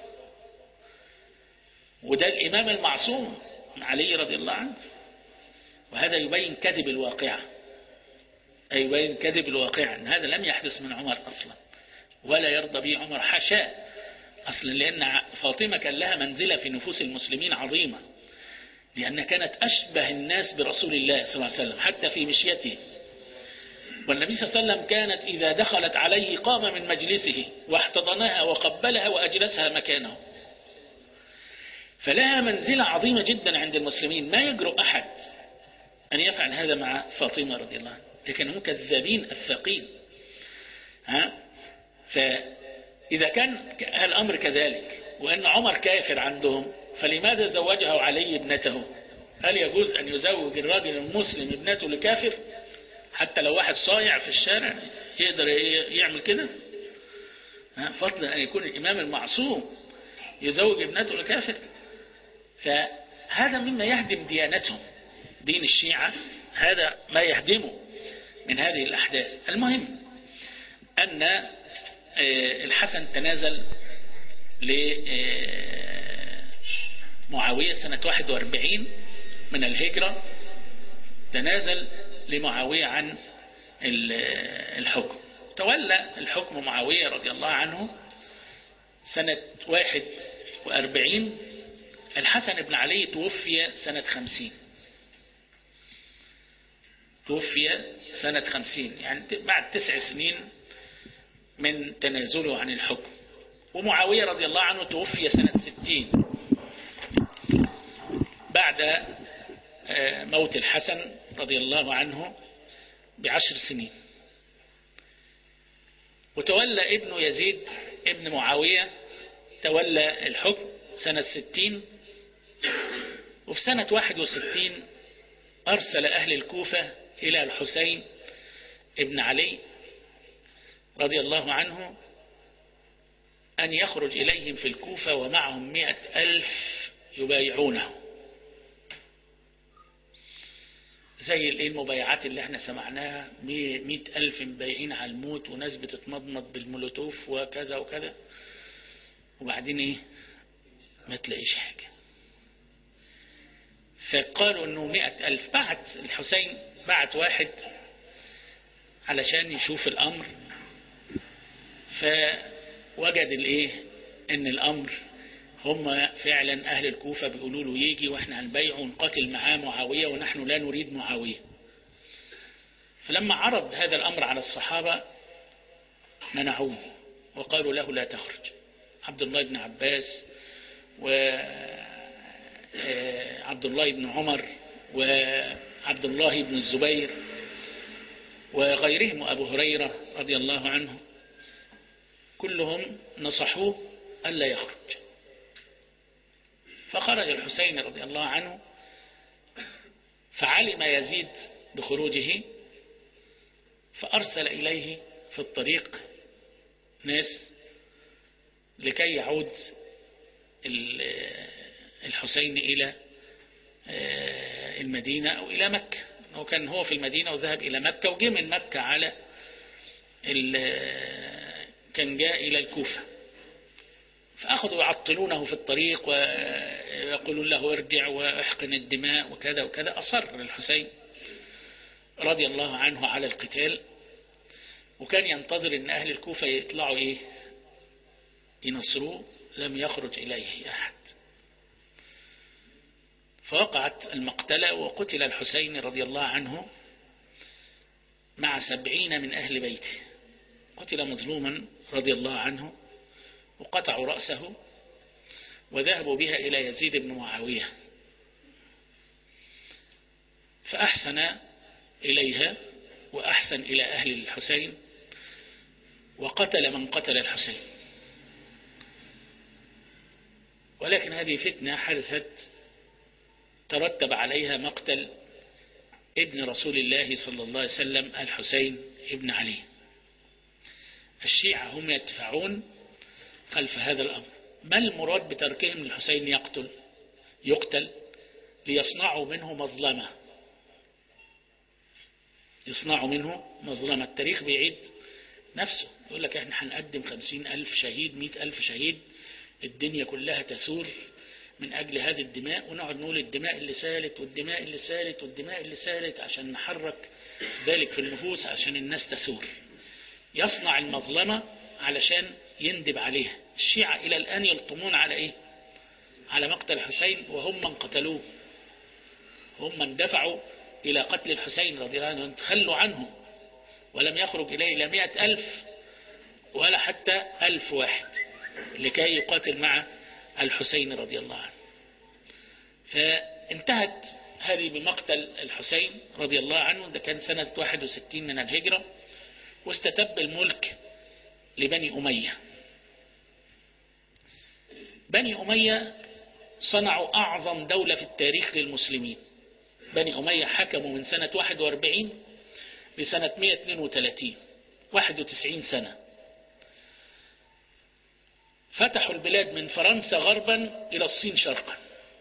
وده الامام المعصوم علي رضي الله عنه وهذا يبين كذب الواقعة أي يبين كذب الواقعة أن هذا لم يحدث من عمر أصلا ولا يرضى به عمر حاشاه أصلا لأن فاطمة كان لها منزلة في نفوس المسلمين عظيمة لأن كانت أشبه الناس برسول الله صلى الله عليه وسلم حتى في مشيته والنبي صلى الله عليه وسلم كانت إذا دخلت عليه قام من مجلسه واحتضنها وقبلها وأجلسها مكانه فلها منزلة عظيمة جدا عند المسلمين ما يجرؤ أحد أن يفعل هذا مع فاطمة رضي الله عنها لكن هم كذابين أفاقين ها فإذا كان الأمر كذلك وأن عمر كافر عندهم فلماذا زوجه علي ابنته هل يجوز أن يزوج الراجل المسلم ابنته لكافر حتى لو واحد صايع في الشارع يقدر يعمل كده فضلا أن يكون الإمام المعصوم يزوج ابنته لكافر فهذا مما يهدم ديانتهم دين الشيعة هذا ما يهدمه من هذه الأحداث المهم أن الحسن تنازل لمعاوية سنة 41 من الهجرة تنازل لمعاوية عن الحكم تولى الحكم معاوية رضي الله عنه سنة 41 الحسن بن علي توفي سنة 50 توفي سنة 50 يعني بعد تسع سنين من تنازله عن الحكم ومعاوية رضي الله عنه توفي سنة 60 بعد موت الحسن رضي الله عنه بعشر سنين وتولى ابن يزيد ابن معاوية تولى الحكم سنة ستين وفي سنة واحد وستين أرسل أهل الكوفة إلى الحسين ابن علي رضي الله عنه أن يخرج إليهم في الكوفة ومعهم مئة ألف يبايعونه زي الايه المبايعات اللي احنا سمعناها مئة ألف مبايعين على الموت وناس بتتمضمض بالمولوتوف وكذا وكذا وبعدين ايه ما تلاقيش حاجة فقالوا انه مئة ألف بعت الحسين بعت واحد علشان يشوف الأمر فوجد الايه ان الأمر هم فعلا أهل الكوفة بيقولوا له يجي وإحنا هنبيعه ونقاتل معاه معاوية ونحن لا نريد معاوية فلما عرض هذا الأمر على الصحابة منعوه وقالوا له لا تخرج عبد الله بن عباس وعبد الله بن عمر وعبد الله بن الزبير وغيرهم وأبو هريرة رضي الله عنه كلهم نصحوه ألا يخرج فخرج الحسين رضي الله عنه فعلم يزيد بخروجه فأرسل إليه في الطريق ناس لكي يعود الحسين إلى المدينة أو إلى مكة هو كان هو في المدينة وذهب إلى مكة وجه من مكة على كان جاء إلى الكوفة فأخذوا يعطلونه في الطريق ويقولون له ارجع واحقن الدماء وكذا وكذا أصر الحسين رضي الله عنه على القتال وكان ينتظر ان أهل الكوفة يطلعوا إيه ينصروه لم يخرج إليه أحد فوقعت المقتلة وقتل الحسين رضي الله عنه مع سبعين من أهل بيته قتل مظلوما رضي الله عنه وقطعوا رأسه وذهبوا بها إلى يزيد بن معاوية فأحسن إليها وأحسن إلى أهل الحسين وقتل من قتل الحسين ولكن هذه فتنة حدثت ترتب عليها مقتل ابن رسول الله صلى الله عليه وسلم الحسين ابن علي الشيعة هم يدفعون خلف هذا الأمر ما المراد بتركهم للحسين يقتل يقتل ليصنعوا منه مظلمة يصنعوا منه مظلمة التاريخ بيعيد نفسه يقول لك احنا هنقدم خمسين ألف شهيد مئة ألف شهيد الدنيا كلها تسور من أجل هذه الدماء ونقعد نقول الدماء اللي سالت والدماء اللي سالت والدماء اللي سالت عشان نحرك ذلك في النفوس عشان الناس تسور يصنع المظلمة علشان يندب عليها الشيعة إلى الآن يلطمون على إيه على مقتل الحسين وهم من قتلوه هم من دفعوا إلى قتل الحسين رضي الله عنه تخلوا عنه ولم يخرج إليه إلى مئة ألف ولا حتى ألف واحد لكي يقاتل مع الحسين رضي الله عنه فانتهت هذه بمقتل الحسين رضي الله عنه ده كان سنة 61 من الهجرة واستتب الملك لبني أمية بني أمية صنعوا أعظم دولة في التاريخ للمسلمين بني أمية حكموا من سنة 41 لسنة 132 91 سنة فتحوا البلاد من فرنسا غربا إلى الصين شرقا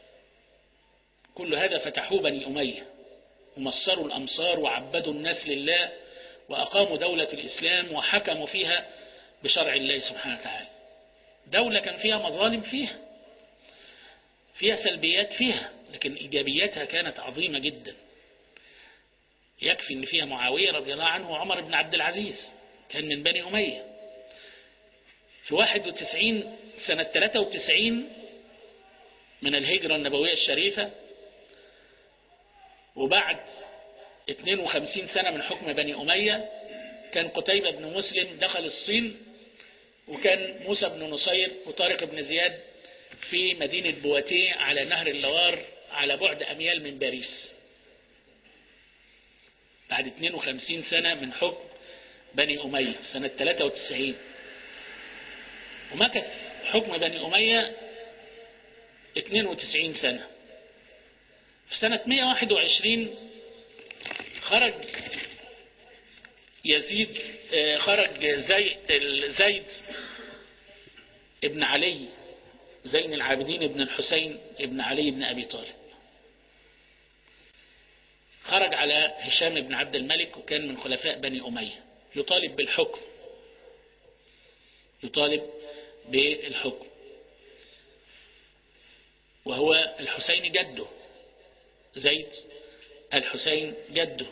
كل هذا فتحوه بني أمية ومصروا الأمصار وعبدوا الناس لله وأقاموا دولة الإسلام وحكموا فيها بشرع الله سبحانه وتعالى دولة كان فيها مظالم فيها فيها سلبيات فيها لكن إيجابياتها كانت عظيمة جدا يكفي أن فيها معاوية رضي الله عنه وعمر بن عبد العزيز كان من بني أمية في 91 سنة 93 من الهجرة النبوية الشريفة وبعد 52 سنة من حكم بني أمية كان قتيبة بن مسلم دخل الصين وكان موسى بن نصير وطارق بن زياد في مدينة بواتيه على نهر اللوار على بعد أميال من باريس بعد 52 سنة من حكم بني أمية سنة 93 ومكث حكم بني أمية 92 سنة في سنة 121 خرج يزيد خرج زي زيد ابن علي زين العابدين ابن الحسين ابن علي ابن أبي طالب خرج على هشام بن عبد الملك وكان من خلفاء بني أمية يطالب بالحكم يطالب بالحكم وهو الحسين جده زيد الحسين جده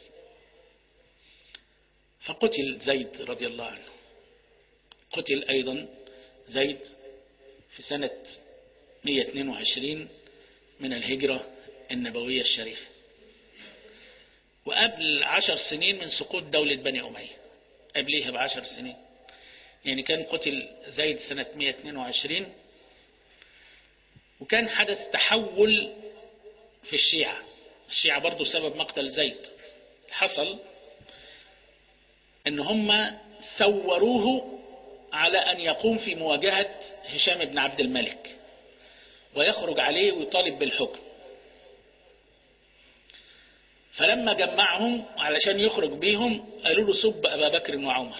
فقتل زيد رضي الله عنه قتل أيضا زيد في سنة 122 من الهجرة النبوية الشريفة وقبل عشر سنين من سقوط دولة بني أمية قبليها بعشر سنين يعني كان قتل زيد سنة 122 وكان حدث تحول في الشيعة الشيعة برضو سبب مقتل زيد حصل ان هم ثوروه على ان يقوم في مواجهة هشام بن عبد الملك ويخرج عليه ويطالب بالحكم فلما جمعهم علشان يخرج بيهم قالوا له سب أبا بكر وعمر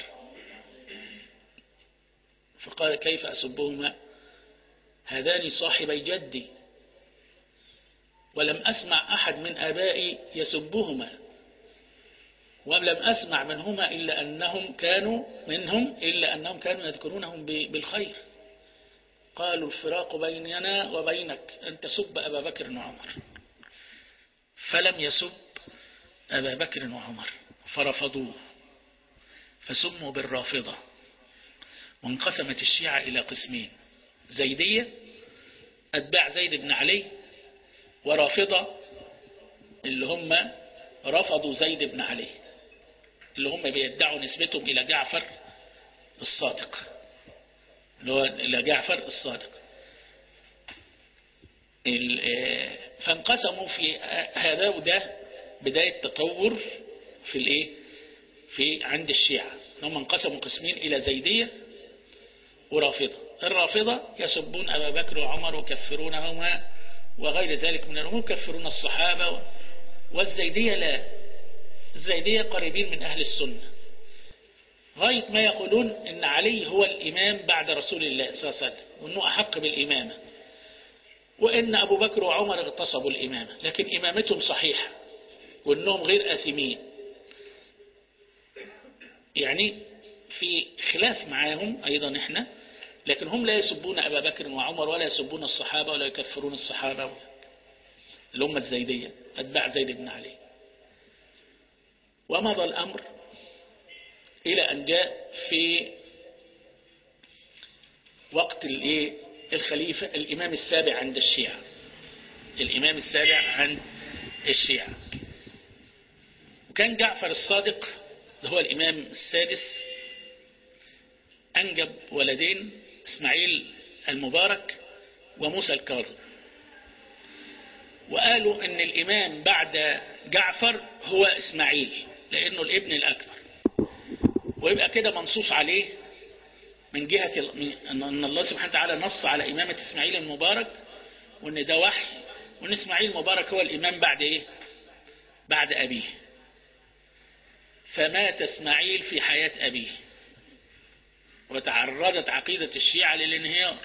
فقال كيف أسبهما هذان صاحبي جدي ولم أسمع أحد من آبائي يسبهما ولم أسمع منهما إلا أنهم كانوا منهم إلا أنهم كانوا يذكرونهم بالخير قالوا الفراق بيننا وبينك أن تسب أبا بكر وعمر فلم يسب أبا بكر وعمر فرفضوه فسموا بالرافضة وانقسمت الشيعة إلى قسمين زيدية أتباع زيد بن علي ورافضة اللي هم رفضوا زيد بن علي اللي هم بيدعوا نسبتهم إلى جعفر الصادق اللي هو إلى جعفر الصادق فانقسموا في هذا وده بداية تطور في الايه في عند الشيعة هم انقسموا قسمين إلى زيدية ورافضة الرافضة يسبون أبا بكر وعمر وكفرونهما وغير ذلك من الأمور كفرون الصحابة والزيدية لا الزيدية قريبين من أهل السنة غاية ما يقولون إن علي هو الإمام بعد رسول الله صلى الله عليه وسلم وأنه أحق بالإمامة وإن أبو بكر وعمر اغتصبوا الإمامة لكن إمامتهم صحيحة وأنهم غير آثمين يعني في خلاف معاهم أيضا إحنا لكن هم لا يسبون أبا بكر وعمر ولا يسبون الصحابة ولا يكفرون الصحابة الأمة الزيدية أتباع زيد بن علي ومضى الأمر إلى أن جاء في وقت الخليفة الإمام السابع عند الشيعة الإمام السابع عند الشيعة وكان جعفر الصادق اللي هو الإمام السادس أنجب ولدين إسماعيل المبارك وموسى الكاظم وقالوا ان الامام بعد جعفر هو اسماعيل لانه الابن الاكبر ويبقى كده منصوص عليه من جهة ان الله سبحانه وتعالى نص على امامة اسماعيل المبارك وان ده وحي وان اسماعيل المبارك هو الامام بعد ايه بعد ابيه فمات اسماعيل في حياة ابيه وتعرضت عقيدة الشيعة للانهيار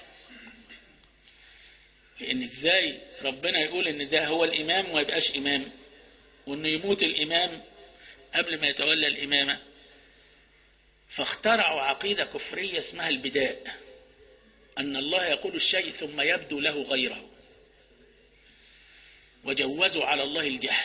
لأن إزاي ربنا يقول إن ده هو الإمام وما يبقاش إمام وإنه يموت الإمام قبل ما يتولى الإمامة فاخترعوا عقيدة كفرية اسمها البداء أن الله يقول الشيء ثم يبدو له غيره وجوزوا على الله الجهل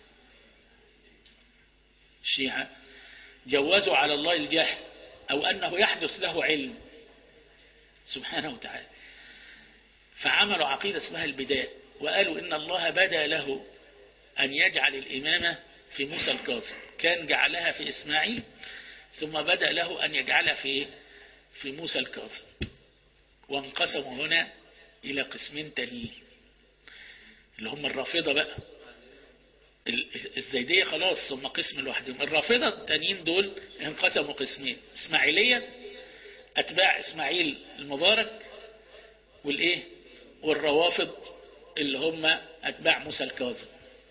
الشيعة جوزوا على الله الجهل أو أنه يحدث له علم سبحانه وتعالى فعملوا عقيدة اسمها البداء وقالوا إن الله بدا له أن يجعل الإمامة في موسى الكاظم كان جعلها في إسماعيل ثم بدا له أن يجعلها في في موسى الكاظم وانقسموا هنا إلى قسمين تانيين اللي هم الرافضة بقى الزيدية خلاص هم قسم لوحدهم الرافضة التانيين دول انقسموا قسمين إسماعيلية أتباع إسماعيل المبارك والإيه والروافض اللي هم أتباع موسى الكاظم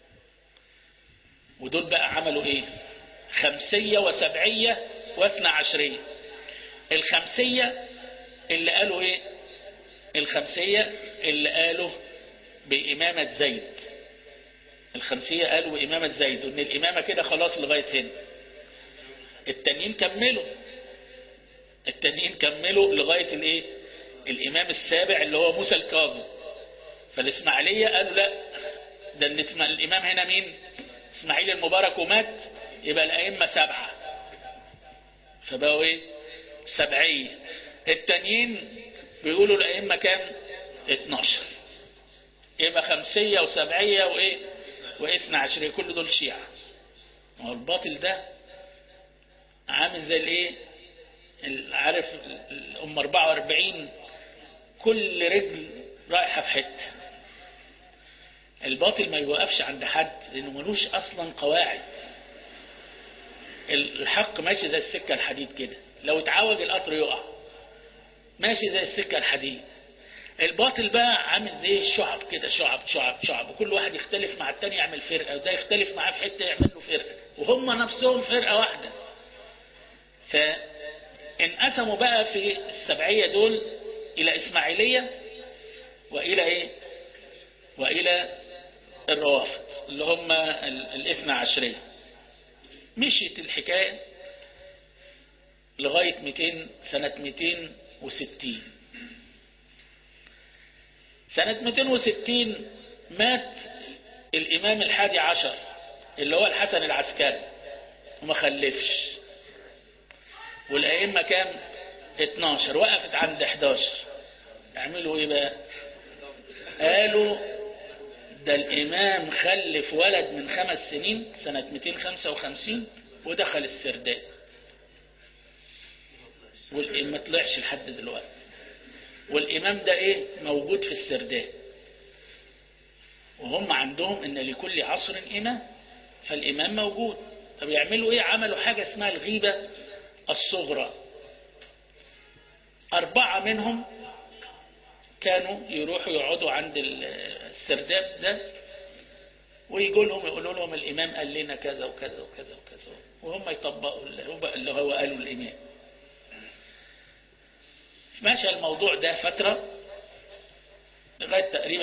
ودول بقى عملوا إيه خمسية وسبعية واثنى عشرية الخمسية اللي قالوا إيه الخمسية اللي قالوا بإمامة زيد الخمسية قالوا بإمامة زيد وإن الإمامة كده خلاص لغاية هنا التانيين كملوا التانيين كملوا لغاية الإيه الإمام السابع اللي هو موسى الكاظم فالإسماعيلية قالوا لا ده الإمام هنا مين إسماعيل المبارك ومات يبقى الأئمة سبعة فبقوا إيه سبعية التانيين بيقولوا الأئمة كام 12 يبقى خمسية وسبعية وإيه واثنى عشرية كل دول شيعة هو الباطل ده عامل زي الايه عارف الام 44 كل رجل رايحة في حتة الباطل ما يوقفش عند حد لانه ملوش اصلا قواعد الحق ماشي زي السكة الحديد كده لو اتعوج القطر يقع ماشي زي السكة الحديد الباطل بقى عامل زي الشعب كده شعب شعب شعب وكل واحد يختلف مع التاني يعمل فرقة وده يختلف معاه في حتة يعمل له فرقة وهم نفسهم فرقة واحدة فانقسموا بقى في السبعية دول إلى إسماعيلية وإلى إيه وإلى الروافض اللي هم الاثنى عشرية مشيت الحكاية لغاية 200 سنة 260 سنة 260 مات الإمام الحادي عشر اللي هو الحسن العسكري وما خلفش والأئمة كام 12 وقفت عند 11 يعملوا ايه بقى قالوا ده الإمام خلف ولد من خمس سنين سنة 255 ودخل السرداب والإمام ما طلعش لحد دلوقتي والإمام ده إيه موجود في السرداب وهم عندهم إن لكل عصر إمام فالإمام موجود طب يعملوا إيه عملوا حاجة اسمها الغيبة الصغرى أربعة منهم كانوا يروحوا يقعدوا عند السرداب ده ويقول لهم يقولوا لهم الإمام قال لنا كذا وكذا وكذا وكذا وهم يطبقوا اللي هو قالوا الإمام ماشى الموضوع ده فترة لغاية تقريبا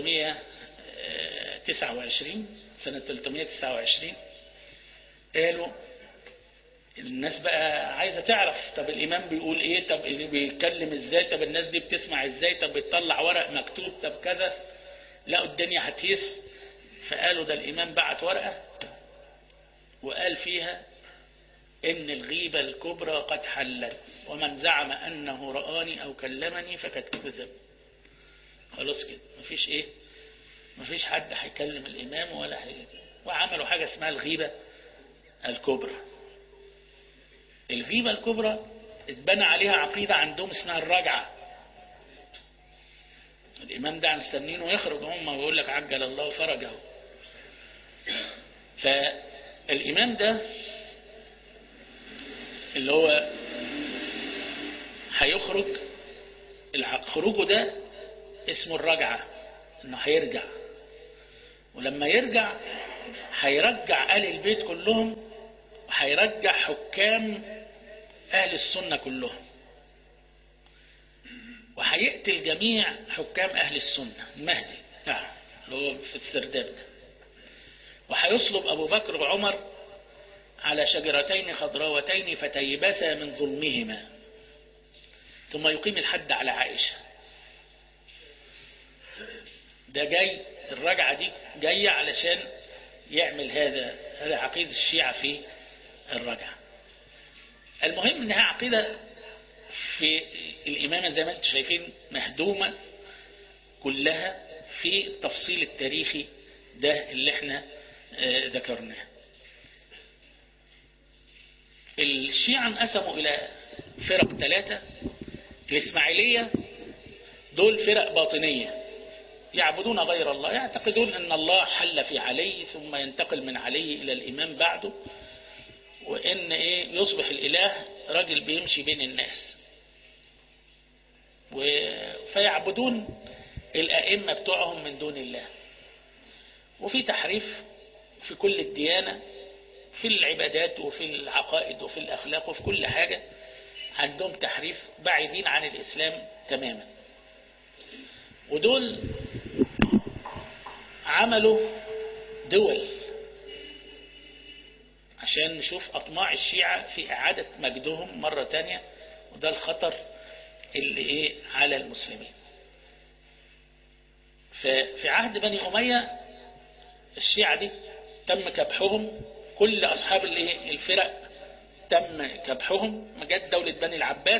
329 سنة 329 قالوا الناس بقى عايزة تعرف طب الإمام بيقول إيه طب بيتكلم إزاي طب الناس دي بتسمع إزاي طب بتطلع ورق مكتوب طب كذا لقوا الدنيا هتيس فقالوا ده الإمام بعت ورقة وقال فيها إن الغيبة الكبرى قد حلت ومن زعم أنه رآني أو كلمني فقد كذب خلاص كده مفيش إيه مفيش حد هيكلم الإمام ولا حاجة وعملوا حاجة اسمها الغيبة الكبرى الغيبة الكبرى اتبنى عليها عقيدة عندهم اسمها الرجعة الإمام ده مستنينه يخرج هم ويقول لك عجل الله فرجه فالإمام ده اللي هو هيخرج خروجه ده اسمه الرجعة انه هيرجع ولما يرجع هيرجع آل البيت كلهم وهيرجع حكام أهل السنة كلهم وهيقتل جميع حكام أهل السنة المهدي نعم اللي هو في السرداب ده وهيصلب أبو بكر وعمر على شجرتين خضراوتين فتيبسا من ظلمهما ثم يقيم الحد على عائشة ده جاي الرجعة دي جاية علشان يعمل هذا هذا عقيدة الشيعة في الرجعة المهم انها عقيدة في الإمامة زي ما انتم شايفين مهدومة كلها في التفصيل التاريخي ده اللي احنا آه ذكرناه الشيعة انقسموا إلى فرق ثلاثة الإسماعيلية دول فرق باطنية يعبدون غير الله يعتقدون أن الله حل في علي ثم ينتقل من علي إلى الإمام بعده وإن إيه يصبح الإله راجل بيمشي بين الناس فيعبدون الأئمة بتوعهم من دون الله وفي تحريف في كل الديانة في العبادات وفي العقائد وفي الأخلاق وفي كل حاجة عندهم تحريف بعيدين عن الإسلام تماما ودول عملوا دول عشان نشوف أطماع الشيعة في إعادة مجدهم مرة تانية وده الخطر اللي إيه على المسلمين ففي عهد بني أمية الشيعة دي تم كبحهم كل أصحاب الفرق تم كبحهم جت دولة بني العباس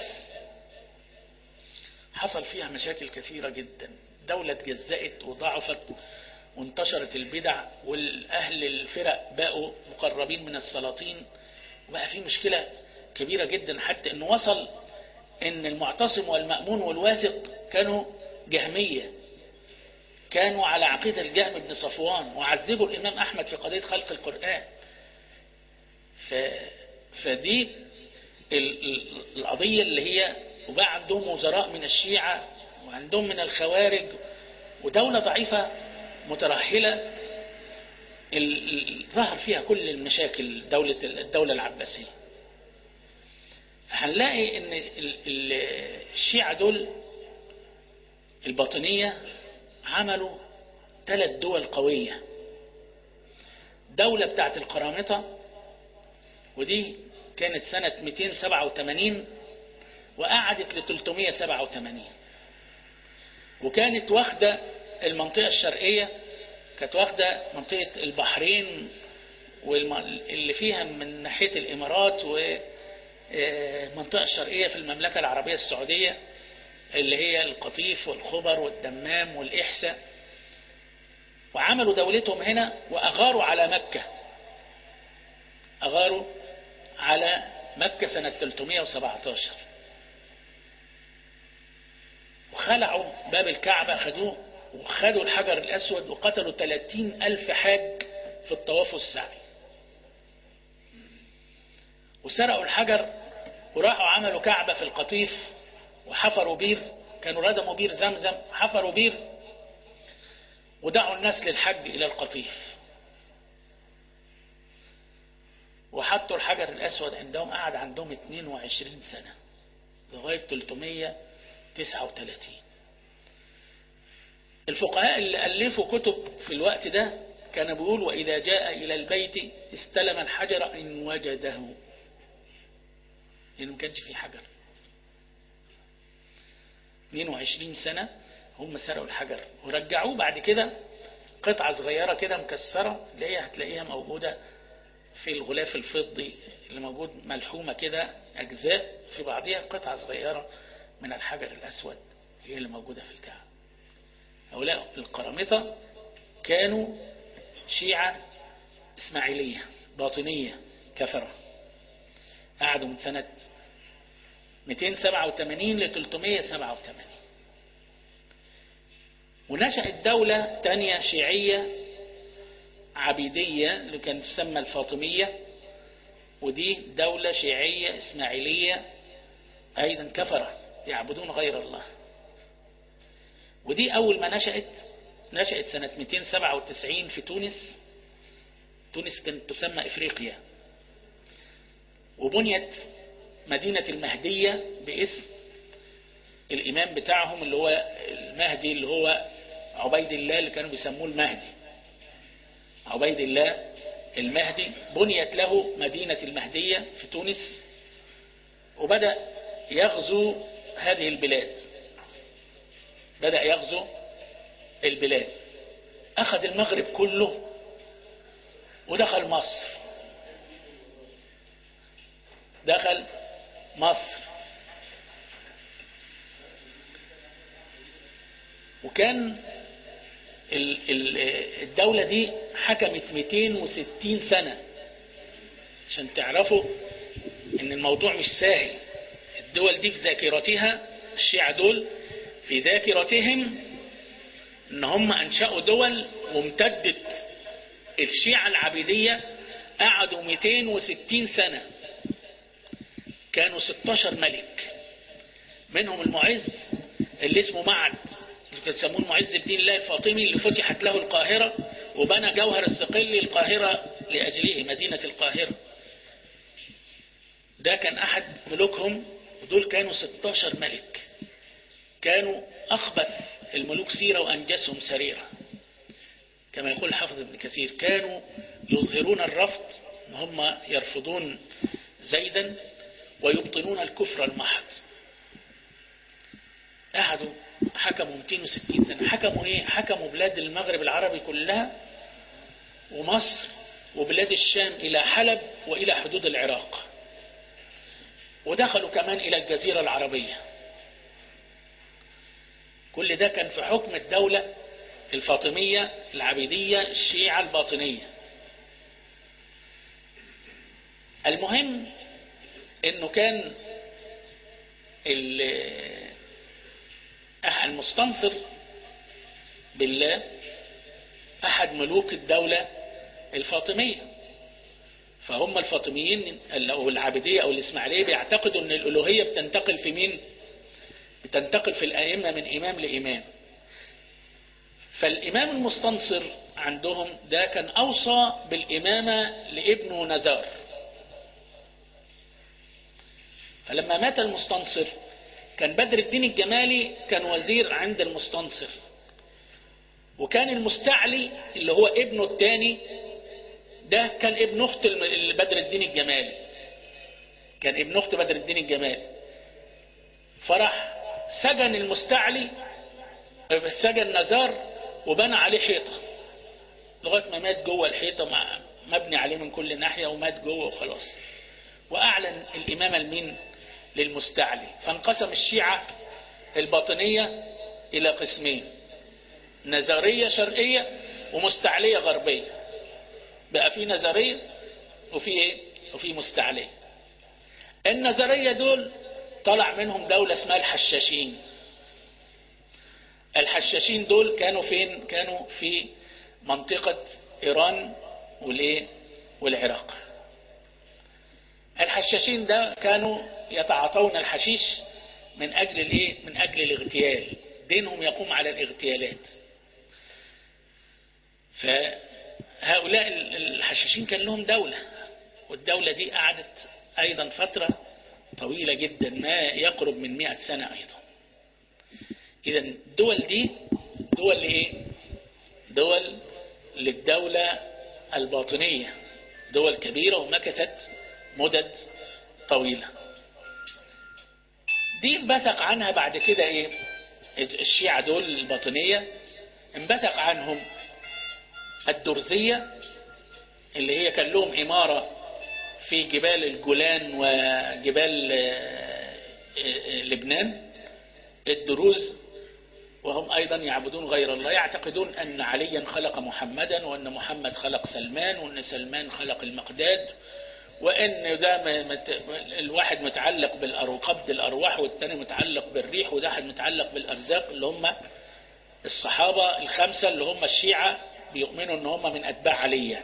حصل فيها مشاكل كثيرة جدا دولة جزأت وضعفت وانتشرت البدع والأهل الفرق بقوا مقربين من السلاطين وبقى في مشكلة كبيرة جدا حتى انه وصل ان المعتصم والمأمون والواثق كانوا جهمية كانوا على عقيدة الجهم بن صفوان وعذبوا الإمام أحمد في قضية خلق القرآن ف... فدي القضية اللي هي وبقى عندهم وزراء من الشيعة وعندهم من الخوارج ودولة ضعيفة مترهلة ظهر فيها كل المشاكل دولة الدولة العباسية هنلاقي ان الشيعة دول الباطنية عملوا ثلاث دول قوية دولة بتاعت القرامطة ودي كانت سنة 287 وقعدت ل 387 وكانت واخدة المنطقة الشرقية كانت واخدة منطقة البحرين واللي فيها من ناحية الإمارات والمنطقة الشرقية في المملكة العربية السعودية اللي هي القطيف والخبر والدمام والإحساء وعملوا دولتهم هنا وأغاروا على مكة أغاروا على مكة سنة 317 وخلعوا باب الكعبة خدوه وخدوا الحجر الأسود وقتلوا 30 ألف حاج في الطواف والسعي وسرقوا الحجر وراحوا عملوا كعبة في القطيف وحفروا بير كانوا ردموا بير زمزم حفروا بير ودعوا الناس للحج إلى القطيف وحطوا الحجر الأسود عندهم قعد عندهم 22 سنة لغاية 339 الفقهاء اللي ألفوا كتب في الوقت ده كان بيقول وإذا جاء إلى البيت استلم الحجر إن وجده لأنه ما كانش فيه حجر 22 سنة هم سرقوا الحجر ورجعوه بعد كده قطعة صغيرة كده مكسرة اللي هي هتلاقيها موجودة في الغلاف الفضي اللي موجود ملحومة كده أجزاء في بعضها قطعة صغيرة من الحجر الأسود هي اللي موجودة في الكعبة هؤلاء القرامطة كانوا شيعة إسماعيلية باطنية كفرة قعدوا من سنة 287 ل 387 ونشأت دولة تانية شيعية عبيدية اللي كانت تسمى الفاطمية ودي دولة شيعية إسماعيلية أيضا كفرة يعبدون غير الله ودي أول ما نشأت نشأت سنة 297 في تونس تونس كانت تسمى إفريقيا وبنيت مدينة المهدية باسم الإمام بتاعهم اللي هو المهدي اللي هو عبيد الله اللي كانوا بيسموه المهدي عبيد الله المهدي بنيت له مدينة المهدية في تونس وبدأ يغزو هذه البلاد بدأ يغزو البلاد أخذ المغرب كله ودخل مصر دخل مصر وكان الدولة دي حكمت 260 سنة عشان تعرفوا ان الموضوع مش سهل الدول دي في ذاكرتها الشيعة دول في ذاكرتهم ان هم انشأوا دول وامتدت الشيعة العبيدية قعدوا 260 سنة كانوا 16 ملك منهم المعز اللي اسمه معد اللي يسموه المعز الدين الله الفاطمي اللي فتحت له القاهرة وبنى جوهر الصقلي القاهرة لأجله مدينة القاهرة ده كان أحد ملوكهم ودول كانوا 16 ملك كانوا أخبث الملوك سيرة وأنجسهم سريرة كما يقول الحافظ ابن كثير كانوا يظهرون الرفض هم يرفضون زيدا ويبطنون الكفر المحض قعدوا حكموا 260 سنة حكموا ايه حكموا بلاد المغرب العربي كلها ومصر وبلاد الشام إلى حلب وإلى حدود العراق ودخلوا كمان إلى الجزيرة العربية كل ده كان في حكم الدولة الفاطمية العبيدية الشيعة الباطنية المهم انه كان المستنصر بالله احد ملوك الدولة الفاطمية فهم الفاطميين او العابدية او الاسماعيلية بيعتقدوا ان الالوهية بتنتقل في مين بتنتقل في الائمة من امام لامام فالامام المستنصر عندهم ده كان اوصى بالامامة لابنه نزار فلما مات المستنصر كان بدر الدين الجمالي كان وزير عند المستنصر وكان المستعلي اللي هو ابنه الثاني ده كان ابن أخت الم- بدر الدين الجمالي كان ابن أخت بدر الدين الجمالي فرح سجن المستعلي سجن نزار وبنى عليه حيطة لغاية ما مات جوه الحيطة مع مبني عليه من كل ناحية ومات جوه وخلاص وأعلن الإمامة لمين للمستعلي فانقسم الشيعة الباطنية إلى قسمين نزارية شرقية ومستعلية غربية بقى في نزارية وفي ايه وفي مستعلية النزارية دول طلع منهم دولة اسمها الحشاشين الحشاشين دول كانوا فين كانوا في منطقة إيران والإيه والعراق الحشاشين ده كانوا يتعاطون الحشيش من أجل الإيه من أجل الاغتيال دينهم يقوم على الاغتيالات فهؤلاء الحشاشين كان لهم دولة والدولة دي قعدت أيضا فترة طويلة جدا ما يقرب من مئة سنة أيضا إذا الدول دي دول لإيه دول للدولة الباطنية دول كبيرة ومكثت مدد طويلة دي انبثق عنها بعد كده ايه الشيعة دول الباطنية انبثق عنهم الدرزية اللي هي كان لهم إمارة في جبال الجولان وجبال لبنان الدروز وهم أيضا يعبدون غير الله يعتقدون أن عليا خلق محمدا وأن محمد خلق سلمان وأن سلمان خلق المقداد وأن ده الواحد متعلق بالقبض الأرواح والثاني متعلق بالريح وده واحد متعلق بالأرزاق اللي هم الصحابة الخمسة اللي هم الشيعة بيؤمنوا أن هم من أتباع علي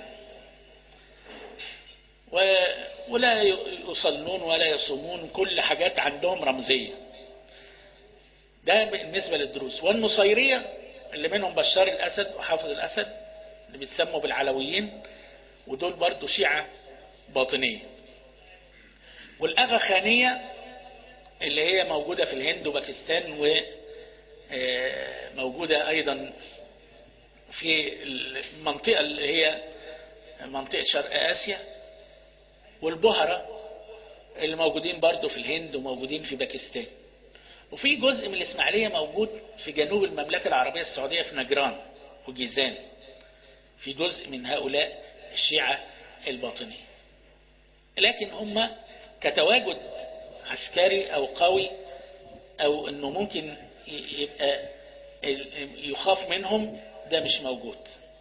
ولا يصلون ولا يصومون كل حاجات عندهم رمزية ده بالنسبة للدروس والنصيرية اللي منهم بشار الأسد وحافظ الأسد اللي بيتسموا بالعلويين ودول برضو شيعة باطنية والأغا خانية اللي هي موجودة في الهند وباكستان وموجودة أيضا في المنطقة اللي هي منطقة شرق آسيا والبهرة اللي موجودين برضو في الهند وموجودين في باكستان وفي جزء من الإسماعيلية موجود في جنوب المملكة العربية السعودية في نجران وجيزان في جزء من هؤلاء الشيعة الباطنية لكن هم كتواجد عسكري أو قوي أو أنه ممكن يبقى يخاف منهم ده مش موجود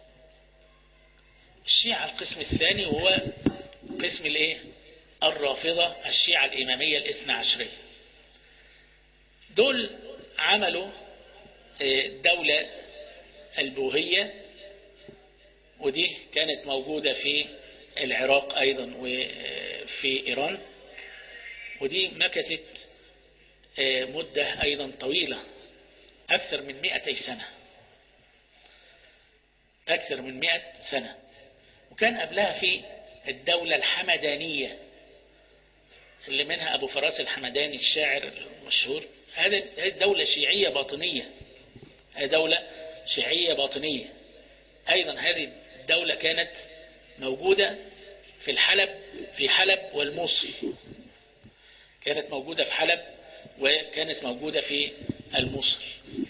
الشيعة القسم الثاني هو قسم الايه الرافضة الشيعة الإمامية الاثنى عشرية دول عملوا دولة البوهية ودي كانت موجودة في العراق أيضا وفي إيران ودي مكثت مدة أيضا طويلة أكثر من مئتي سنة أكثر من مئة سنة وكان قبلها في الدولة الحمدانية اللي منها أبو فراس الحمداني الشاعر المشهور هذه دولة شيعية باطنية هذه دولة شيعية باطنية أيضا هذه الدولة كانت موجودة في الحلب في حلب والموصل كانت موجودة في حلب وكانت موجودة في الموصل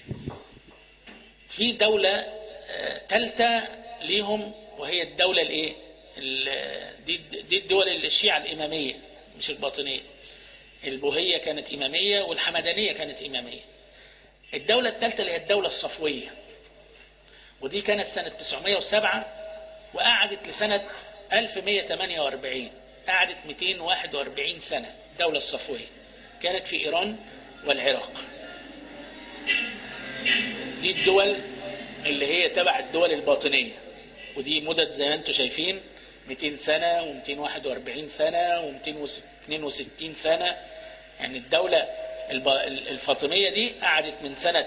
في دولة ثالثة ليهم وهي الدولة الايه دي, دي الدول الشيعة الإمامية مش الباطنية البوهية كانت إمامية والحمدانية كانت إمامية الدولة الثالثة اللي هي الدولة الصفوية ودي كانت سنة 907 وقعدت لسنة 1148 قعدت 241 سنة الدولة الصفوية كانت في إيران والعراق دي الدول اللي هي تبع الدول الباطنية ودي مدد زي ما انتم شايفين 200 سنة و241 سنة و262 سنة يعني الدولة الفاطمية دي قعدت من سنة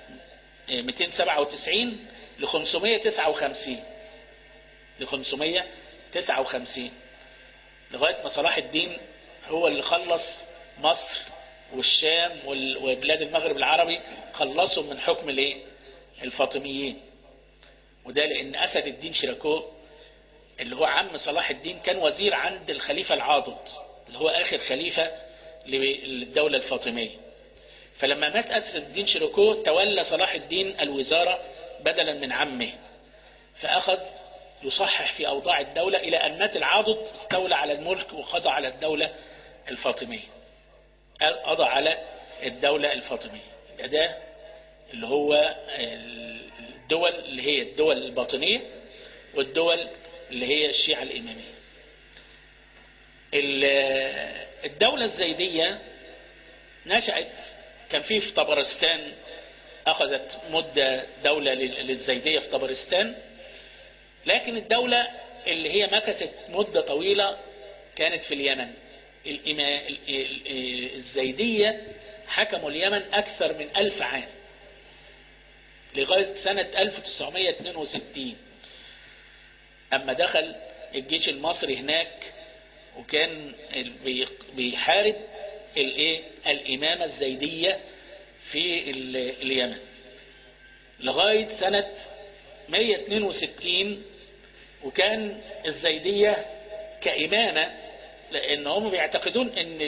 297 ل 559 ل 559 لغاية ما صلاح الدين هو اللي خلص مصر والشام وبلاد المغرب العربي خلصوا من حكم الايه الفاطميين وده لان اسد الدين شيراكو اللي هو عم صلاح الدين كان وزير عند الخليفة العاضد اللي هو آخر خليفة للدولة الفاطمية فلما مات أسد الدين شيروكو تولى صلاح الدين الوزارة بدلا من عمه فأخذ يصحح في أوضاع الدولة إلى أن مات العاضد استولى على الملك وقضى على الدولة الفاطمية قضى على الدولة الفاطمية ده اللي هو الدول اللي هي الدول الباطنية والدول اللي هي الشيعة الإمامية الدولة الزيدية نشأت كان في في طبرستان أخذت مدة دولة للزيدية في طبرستان لكن الدولة اللي هي مكثت مدة طويلة كانت في اليمن الزيدية حكموا اليمن أكثر من ألف عام لغاية سنة 1962 أما دخل الجيش المصري هناك وكان بيحارب الايه الإمامة الزيدية في اليمن لغاية سنة 162 وكان الزيدية كإمامة لأن هم بيعتقدون أن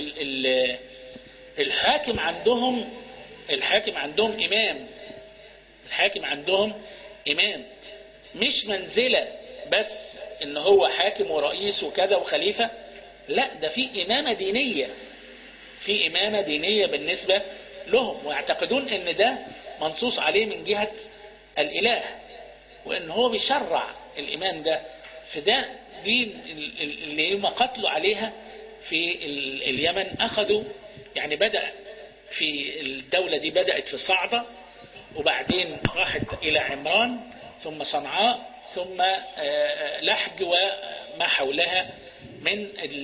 الحاكم عندهم الحاكم عندهم إمام الحاكم عندهم إمام مش منزلة بس ان هو حاكم ورئيس وكذا وخليفة لا ده في إمامة دينية في إمامة دينية بالنسبة لهم ويعتقدون ان ده منصوص عليه من جهة الإله وان هو بيشرع الإمام ده فده دي اللي هم قتلوا عليها في اليمن أخذوا يعني بدأ في الدولة دي بدأت في صعدة وبعدين راحت إلى عمران ثم صنعاء ثم لحج وما حولها من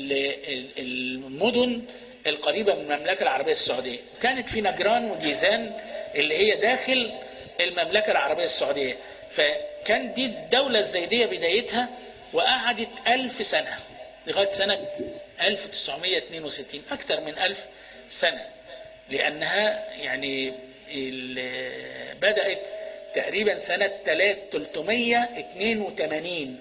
المدن القريبة من المملكة العربية السعودية كانت في نجران وجيزان اللي هي داخل المملكة العربية السعودية فكان دي الدولة الزيدية بدايتها وقعدت ألف سنة لغاية سنة 1962 أكثر من ألف سنة لأنها يعني بدأت تقريبا سنة 382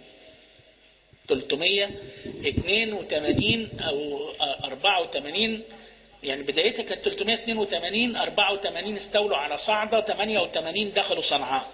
382 أو 84 يعني بدايتها كانت 382 84 استولوا على صعدة 88 دخلوا صنعاء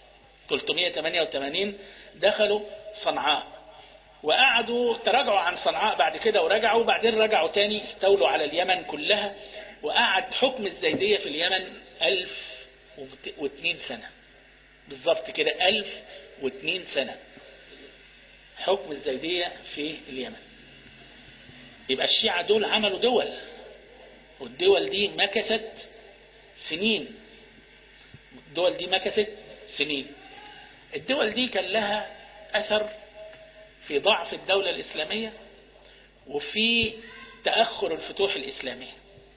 388 دخلوا صنعاء وقعدوا تراجعوا عن صنعاء بعد كده ورجعوا بعدين رجعوا تاني استولوا على اليمن كلها وقعد حكم الزيدية في اليمن ألف واثنين سنة بالضبط كده ألف واثنين سنة حكم الزيدية في اليمن يبقى الشيعة دول عملوا دول والدول دي مكثت سنين الدول دي مكثت سنين الدول دي كان لها أثر في ضعف الدولة الإسلامية وفي تأخر الفتوح الإسلامية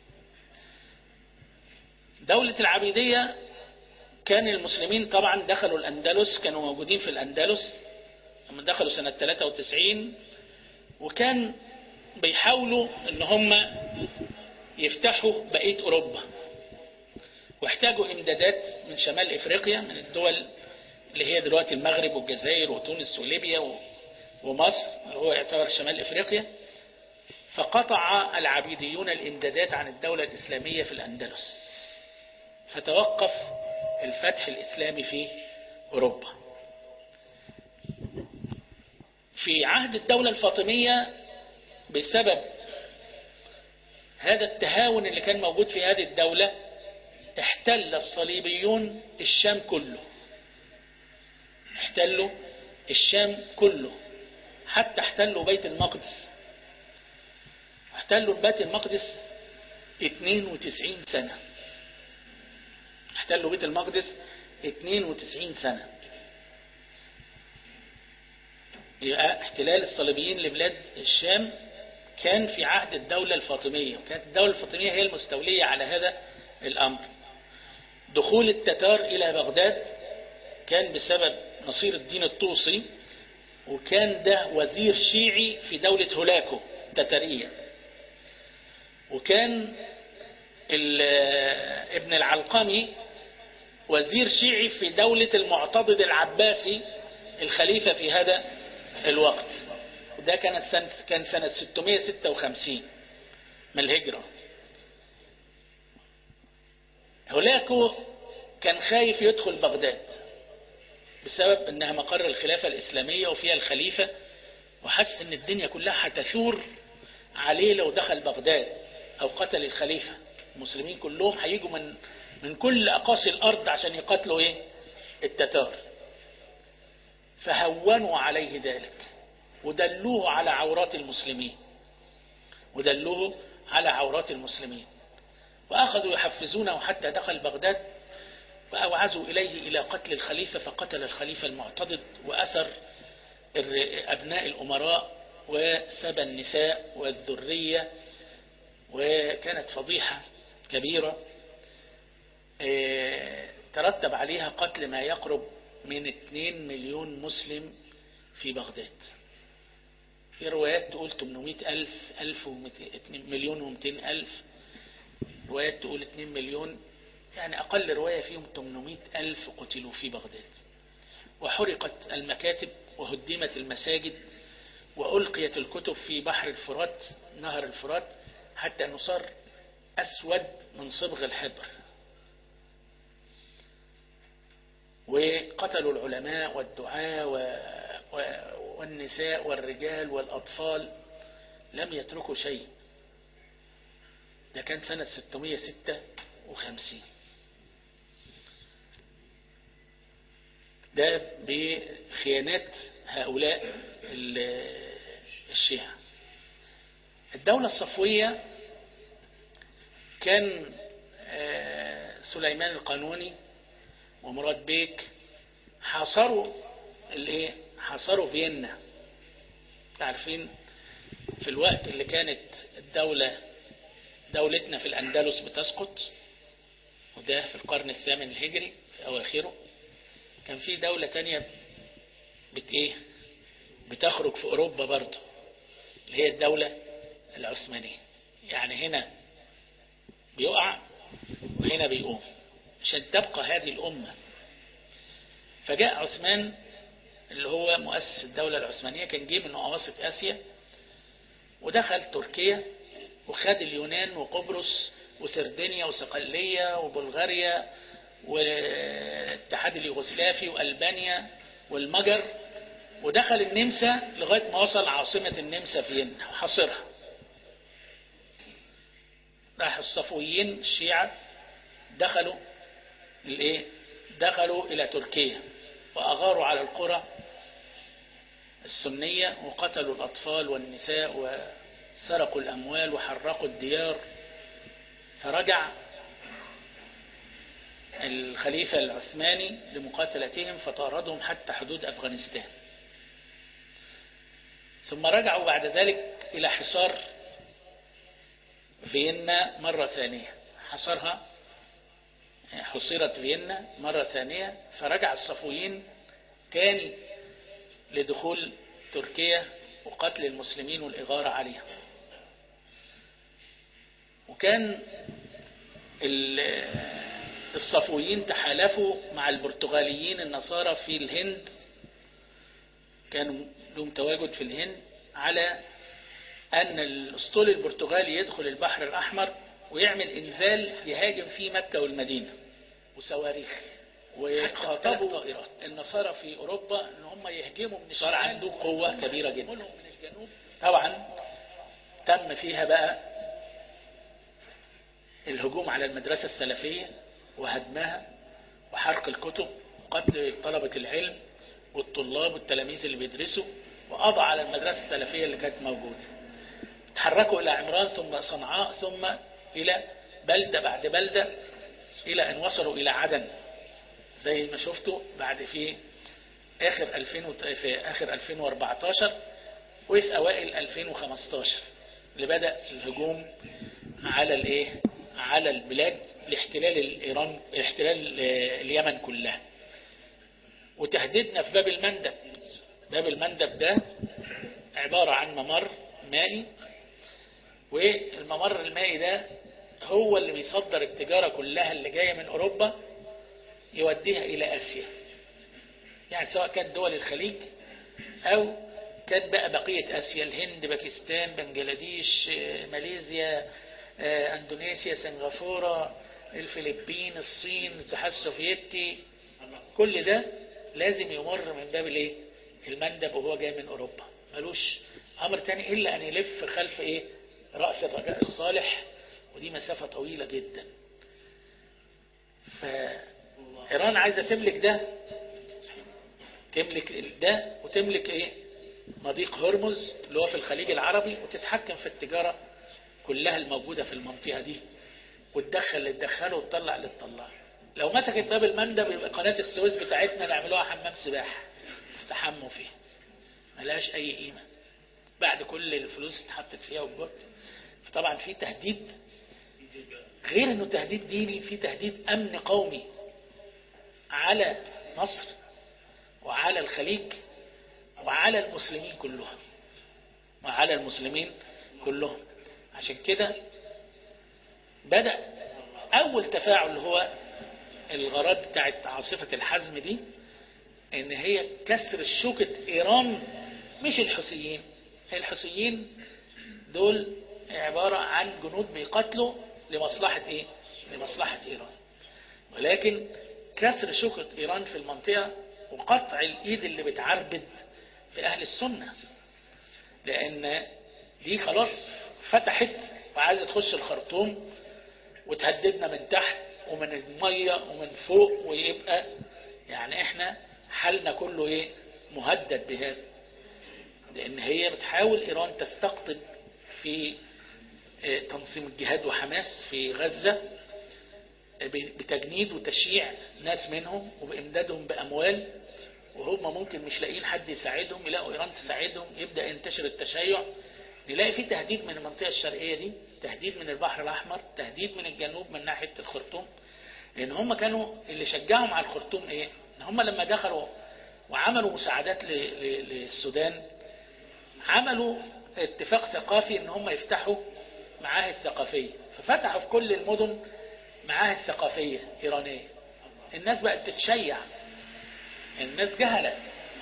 دولة العبيدية كان المسلمين طبعا دخلوا الأندلس كانوا موجودين في الأندلس لما دخلوا سنة 93 وكان بيحاولوا ان هم يفتحوا بقية أوروبا واحتاجوا إمدادات من شمال إفريقيا من الدول اللي هي دلوقتي المغرب والجزائر وتونس وليبيا ومصر اللي هو يعتبر شمال إفريقيا فقطع العبيديون الإمدادات عن الدولة الإسلامية في الأندلس فتوقف الفتح الإسلامي في أوروبا في عهد الدولة الفاطمية بسبب هذا التهاون اللي كان موجود في هذه الدولة احتل الصليبيون الشام كله احتلوا الشام كله حتى احتلوا بيت المقدس احتلوا بيت المقدس 92 سنة احتلوا بيت المقدس 92 سنة يبقى احتلال الصليبيين لبلاد الشام كان في عهد الدولة الفاطمية وكانت الدولة الفاطمية هي المستولية على هذا الأمر دخول التتار إلى بغداد كان بسبب نصير الدين الطوسي وكان ده وزير شيعي في دولة هولاكو تترية وكان ابن العلقمي وزير شيعي في دولة المعتضد العباسي الخليفة في هذا الوقت وده كانت سنة كان سنة 656 من الهجرة هولاكو كان خايف يدخل بغداد بسبب انها مقر الخلافة الاسلامية وفيها الخليفة وحس ان الدنيا كلها هتثور عليه لو دخل بغداد او قتل الخليفة المسلمين كلهم هيجوا من من كل اقاصي الارض عشان يقتلوا ايه التتار فهونوا عليه ذلك ودلوه على عورات المسلمين ودلوه على عورات المسلمين وأخذوا يحفزونه حتى دخل بغداد وأوعزوا إليه إلى قتل الخليفة فقتل الخليفة المعتضد وأسر أبناء الأمراء وسبى النساء والذرية وكانت فضيحة كبيرة ترتب عليها قتل ما يقرب من 2 مليون مسلم في بغداد في روايات تقول 800 ألف ألف مليون ومئتين ألف روايات تقول 2 مليون يعني أقل رواية فيهم 800 ألف قتلوا في بغداد وحرقت المكاتب وهدمت المساجد وألقيت الكتب في بحر الفرات نهر الفرات حتى أنه صار أسود من صبغ الحبر وقتلوا العلماء والدعاء و... و... والنساء والرجال والأطفال لم يتركوا شيء ده كان سنة 656 ده بخيانات هؤلاء الشيعة الدولة الصفوية كان سليمان القانوني ومراد بيك حاصروا الايه حاصروا فيينا عارفين في الوقت اللي كانت الدولة دولتنا في الأندلس بتسقط وده في القرن الثامن الهجري في أواخره كان في دولة تانية بت إيه بتخرج في أوروبا برضه اللي هي الدولة العثمانية يعني هنا بيقع وهنا بيقوم عشان تبقى هذه الأمة فجاء عثمان اللي هو مؤسس الدولة العثمانية كان جه من أواسط آسيا ودخل تركيا وخد اليونان وقبرص وسردينيا وصقلية وبلغاريا والاتحاد اليوغوسلافي وألبانيا والمجر ودخل النمسا لغاية ما وصل عاصمة النمسا فيينا وحاصرها راح الصفويين الشيعة دخلوا الايه دخلوا الى تركيا واغاروا على القرى السنية وقتلوا الاطفال والنساء وسرقوا الاموال وحرقوا الديار فرجع الخليفة العثماني لمقاتلتهم فطاردهم حتى حدود أفغانستان ثم رجعوا بعد ذلك إلى حصار فيينا مرة ثانية حصرها حصرت فيينا مرة ثانية فرجع الصفويين تاني لدخول تركيا وقتل المسلمين والإغارة عليها وكان الصفويين تحالفوا مع البرتغاليين النصارى في الهند كانوا لهم تواجد في الهند على أن الأسطول البرتغالي يدخل البحر الأحمر ويعمل إنزال يهاجم فيه مكة والمدينة وصواريخ وخاطبوا طائرات النصارى في أوروبا أن هم يهجموا من صار عنده قوة كبيرة جدا من الجنوب طبعا تم فيها بقى الهجوم على المدرسة السلفية وهدمها وحرق الكتب وقتل طلبة العلم والطلاب والتلاميذ اللي بيدرسوا وقضى على المدرسة السلفية اللي كانت موجودة تحركوا إلى عمران ثم صنعاء ثم إلى بلدة بعد بلدة إلى أن وصلوا إلى عدن زي ما شفتوا بعد في آخر 2000 في آخر 2014 وفي أوائل 2015 اللي بدأ الهجوم على الإيه على البلاد لاحتلال الإيران احتلال اليمن كلها وتهديدنا في باب المندب باب المندب ده عبارة عن ممر مائي والممر المائي ده هو اللي بيصدر التجارة كلها اللي جاية من أوروبا يوديها إلى آسيا يعني سواء كانت دول الخليج أو كانت بقى بقية آسيا الهند باكستان بنجلاديش آه، ماليزيا آه، أندونيسيا سنغافورة الفلبين الصين الاتحاد السوفيتي كل ده لازم يمر من باب الايه المندب وهو جاي من أوروبا ملوش أمر تاني إلا أن يلف خلف إيه رأس الرجاء الصالح ودي مسافة طويلة جدا فإيران عايزة تملك ده تملك ده وتملك ايه مضيق هرمز اللي هو في الخليج العربي وتتحكم في التجارة كلها الموجودة في المنطقة دي وتدخل اللي تدخله وتطلع اللي تطلعه لو مسكت باب المندب يبقى قناة السويس بتاعتنا نعملوها حمام سباحة استحموا فيها ملهاش أي قيمة بعد كل الفلوس اللي اتحطت فيها والجهد فطبعا في تهديد غير انه تهديد ديني في تهديد امن قومي على مصر وعلى الخليج وعلى المسلمين كلهم وعلى المسلمين كلهم عشان كده بدأ أول تفاعل هو الغرض بتاعت عاصفة الحزم دي إن هي كسر الشوكة إيران مش الحوثيين الحوثيين دول عبارة عن جنود بيقاتلوا لمصلحة إيه؟ لمصلحة إيران ولكن كسر شوكة إيران في المنطقة وقطع الإيد اللي بتعربد في أهل السنة لأن دي خلاص فتحت وعايزة تخش الخرطوم وتهددنا من تحت ومن المية ومن فوق ويبقى يعني احنا حالنا كله ايه مهدد بهذا لأن هي بتحاول إيران تستقطب في تنظيم الجهاد وحماس في غزة بتجنيد وتشييع ناس منهم وبإمدادهم بأموال وهم ممكن مش لاقيين حد يساعدهم يلاقوا إيران تساعدهم يبدأ ينتشر التشيع نلاقي في تهديد من المنطقة الشرقية دي تهديد من البحر الأحمر تهديد من الجنوب من ناحية الخرطوم لأن هم كانوا اللي شجعهم على الخرطوم إيه إن هم لما دخلوا وعملوا مساعدات للسودان عملوا اتفاق ثقافي ان هم يفتحوا معاهد ثقافية ففتحوا في كل المدن معاهد ثقافية إيرانية الناس بقت تتشيع الناس جهلة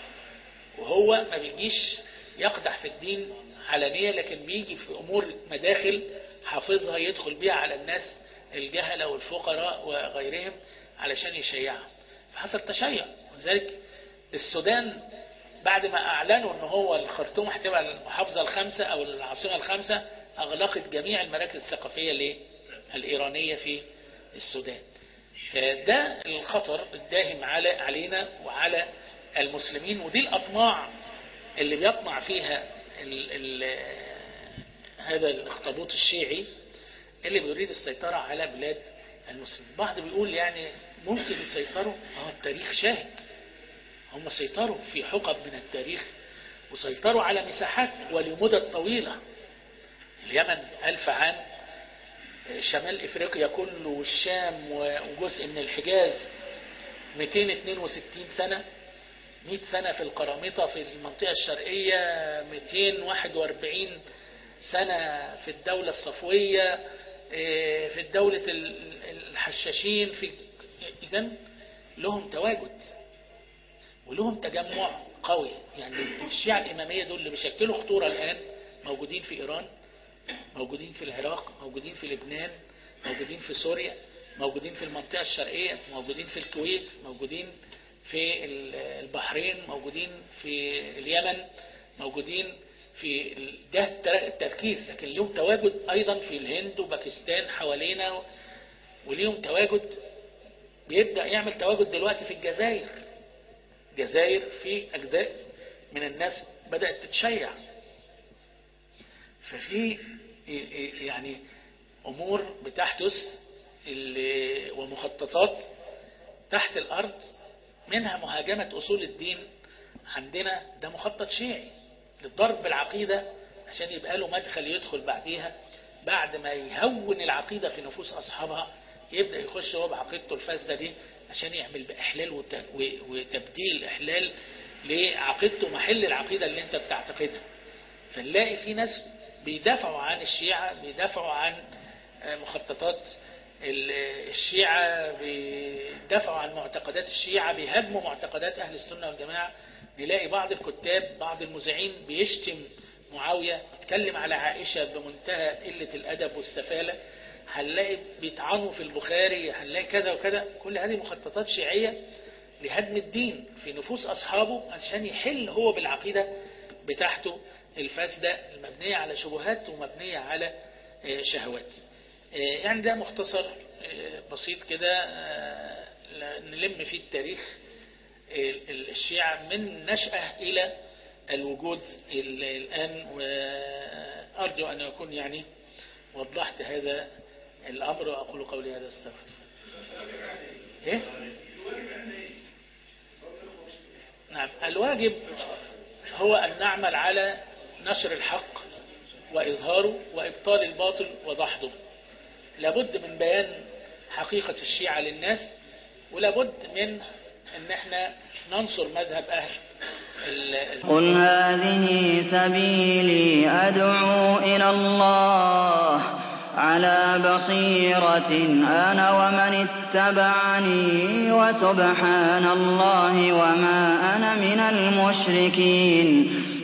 وهو ما بيجيش يقدح في الدين علانية لكن بيجي في أمور مداخل حافظها يدخل بيها على الناس الجهلة والفقراء وغيرهم علشان يشيعهم فحصل تشيع ولذلك السودان بعد ما أعلنوا أن هو الخرطوم هتبقى المحافظة الخامسة أو العاصمة الخامسة أغلقت جميع المراكز الثقافية الإيرانية في السودان فده الخطر الداهم على علينا وعلى المسلمين ودي الأطماع اللي بيطمع فيها ال ال هذا الاخطبوط الشيعي اللي بيريد السيطرة على بلاد المسلمين بعض بيقول يعني ممكن يسيطروا اه التاريخ شاهد هم سيطروا في حقب من التاريخ وسيطروا على مساحات ولمدد طويلة اليمن ألف عام شمال إفريقيا كله والشام وجزء من الحجاز 262 سنة 100 سنة في القرامطة في المنطقة الشرقية 241 سنة في الدولة الصفوية في الدولة الحشاشين في إذن لهم تواجد ولهم تجمع قوي يعني الشيعة الإمامية دول اللي بيشكلوا خطورة الآن موجودين في إيران موجودين في العراق موجودين في لبنان موجودين في سوريا موجودين في المنطقة الشرقية موجودين في الكويت موجودين في البحرين موجودين في اليمن موجودين في ده التركيز لكن لهم تواجد أيضا في الهند وباكستان حوالينا وليهم تواجد بيبدأ يعمل تواجد دلوقتي في الجزائر الجزائر في أجزاء من الناس بدأت تتشيع ففي يعني أمور بتحدث ومخططات تحت الأرض منها مهاجمة أصول الدين عندنا ده مخطط شيعي للضرب بالعقيدة عشان يبقى له مدخل يدخل بعديها بعد ما يهون العقيدة في نفوس أصحابها يبدأ يخش هو بعقيدته الفاسدة دي عشان يعمل بإحلال وتبديل إحلال لعقيدته محل العقيدة اللي انت بتعتقدها فنلاقي في ناس بيدافعوا عن الشيعة بيدافعوا عن مخططات الشيعة بيدافعوا عن معتقدات الشيعة بيهاجموا معتقدات أهل السنة والجماعة نلاقي بعض الكتاب بعض المذيعين بيشتم معاوية يتكلم على عائشة بمنتهى قلة الأدب والسفالة هنلاقي بيطعنوا في البخاري هنلاقي كذا وكذا كل هذه مخططات شيعية لهدم الدين في نفوس أصحابه عشان يحل هو بالعقيدة بتاعته الفاسدة المبنية على شبهات ومبنية على آه، شهوات آه، يعني ده مختصر آه، بسيط كده آه، نلم فيه التاريخ ال- الشيعة من نشأة إلى الوجود ال- الآن وأرجو أن أكون يعني وضحت هذا الأمر وأقول قولي هذا استغفر إيه؟ نعم الواجب هو أن نعمل على نشر الحق وإظهاره وإبطال الباطل وضحضه لابد من بيان حقيقة الشيعة للناس ولابد من أن احنا ننصر مذهب أهل ال- ال- قل هذه سبيلي أدعو إلى الله على بصيرة أنا ومن اتبعني وسبحان الله وما أنا من المشركين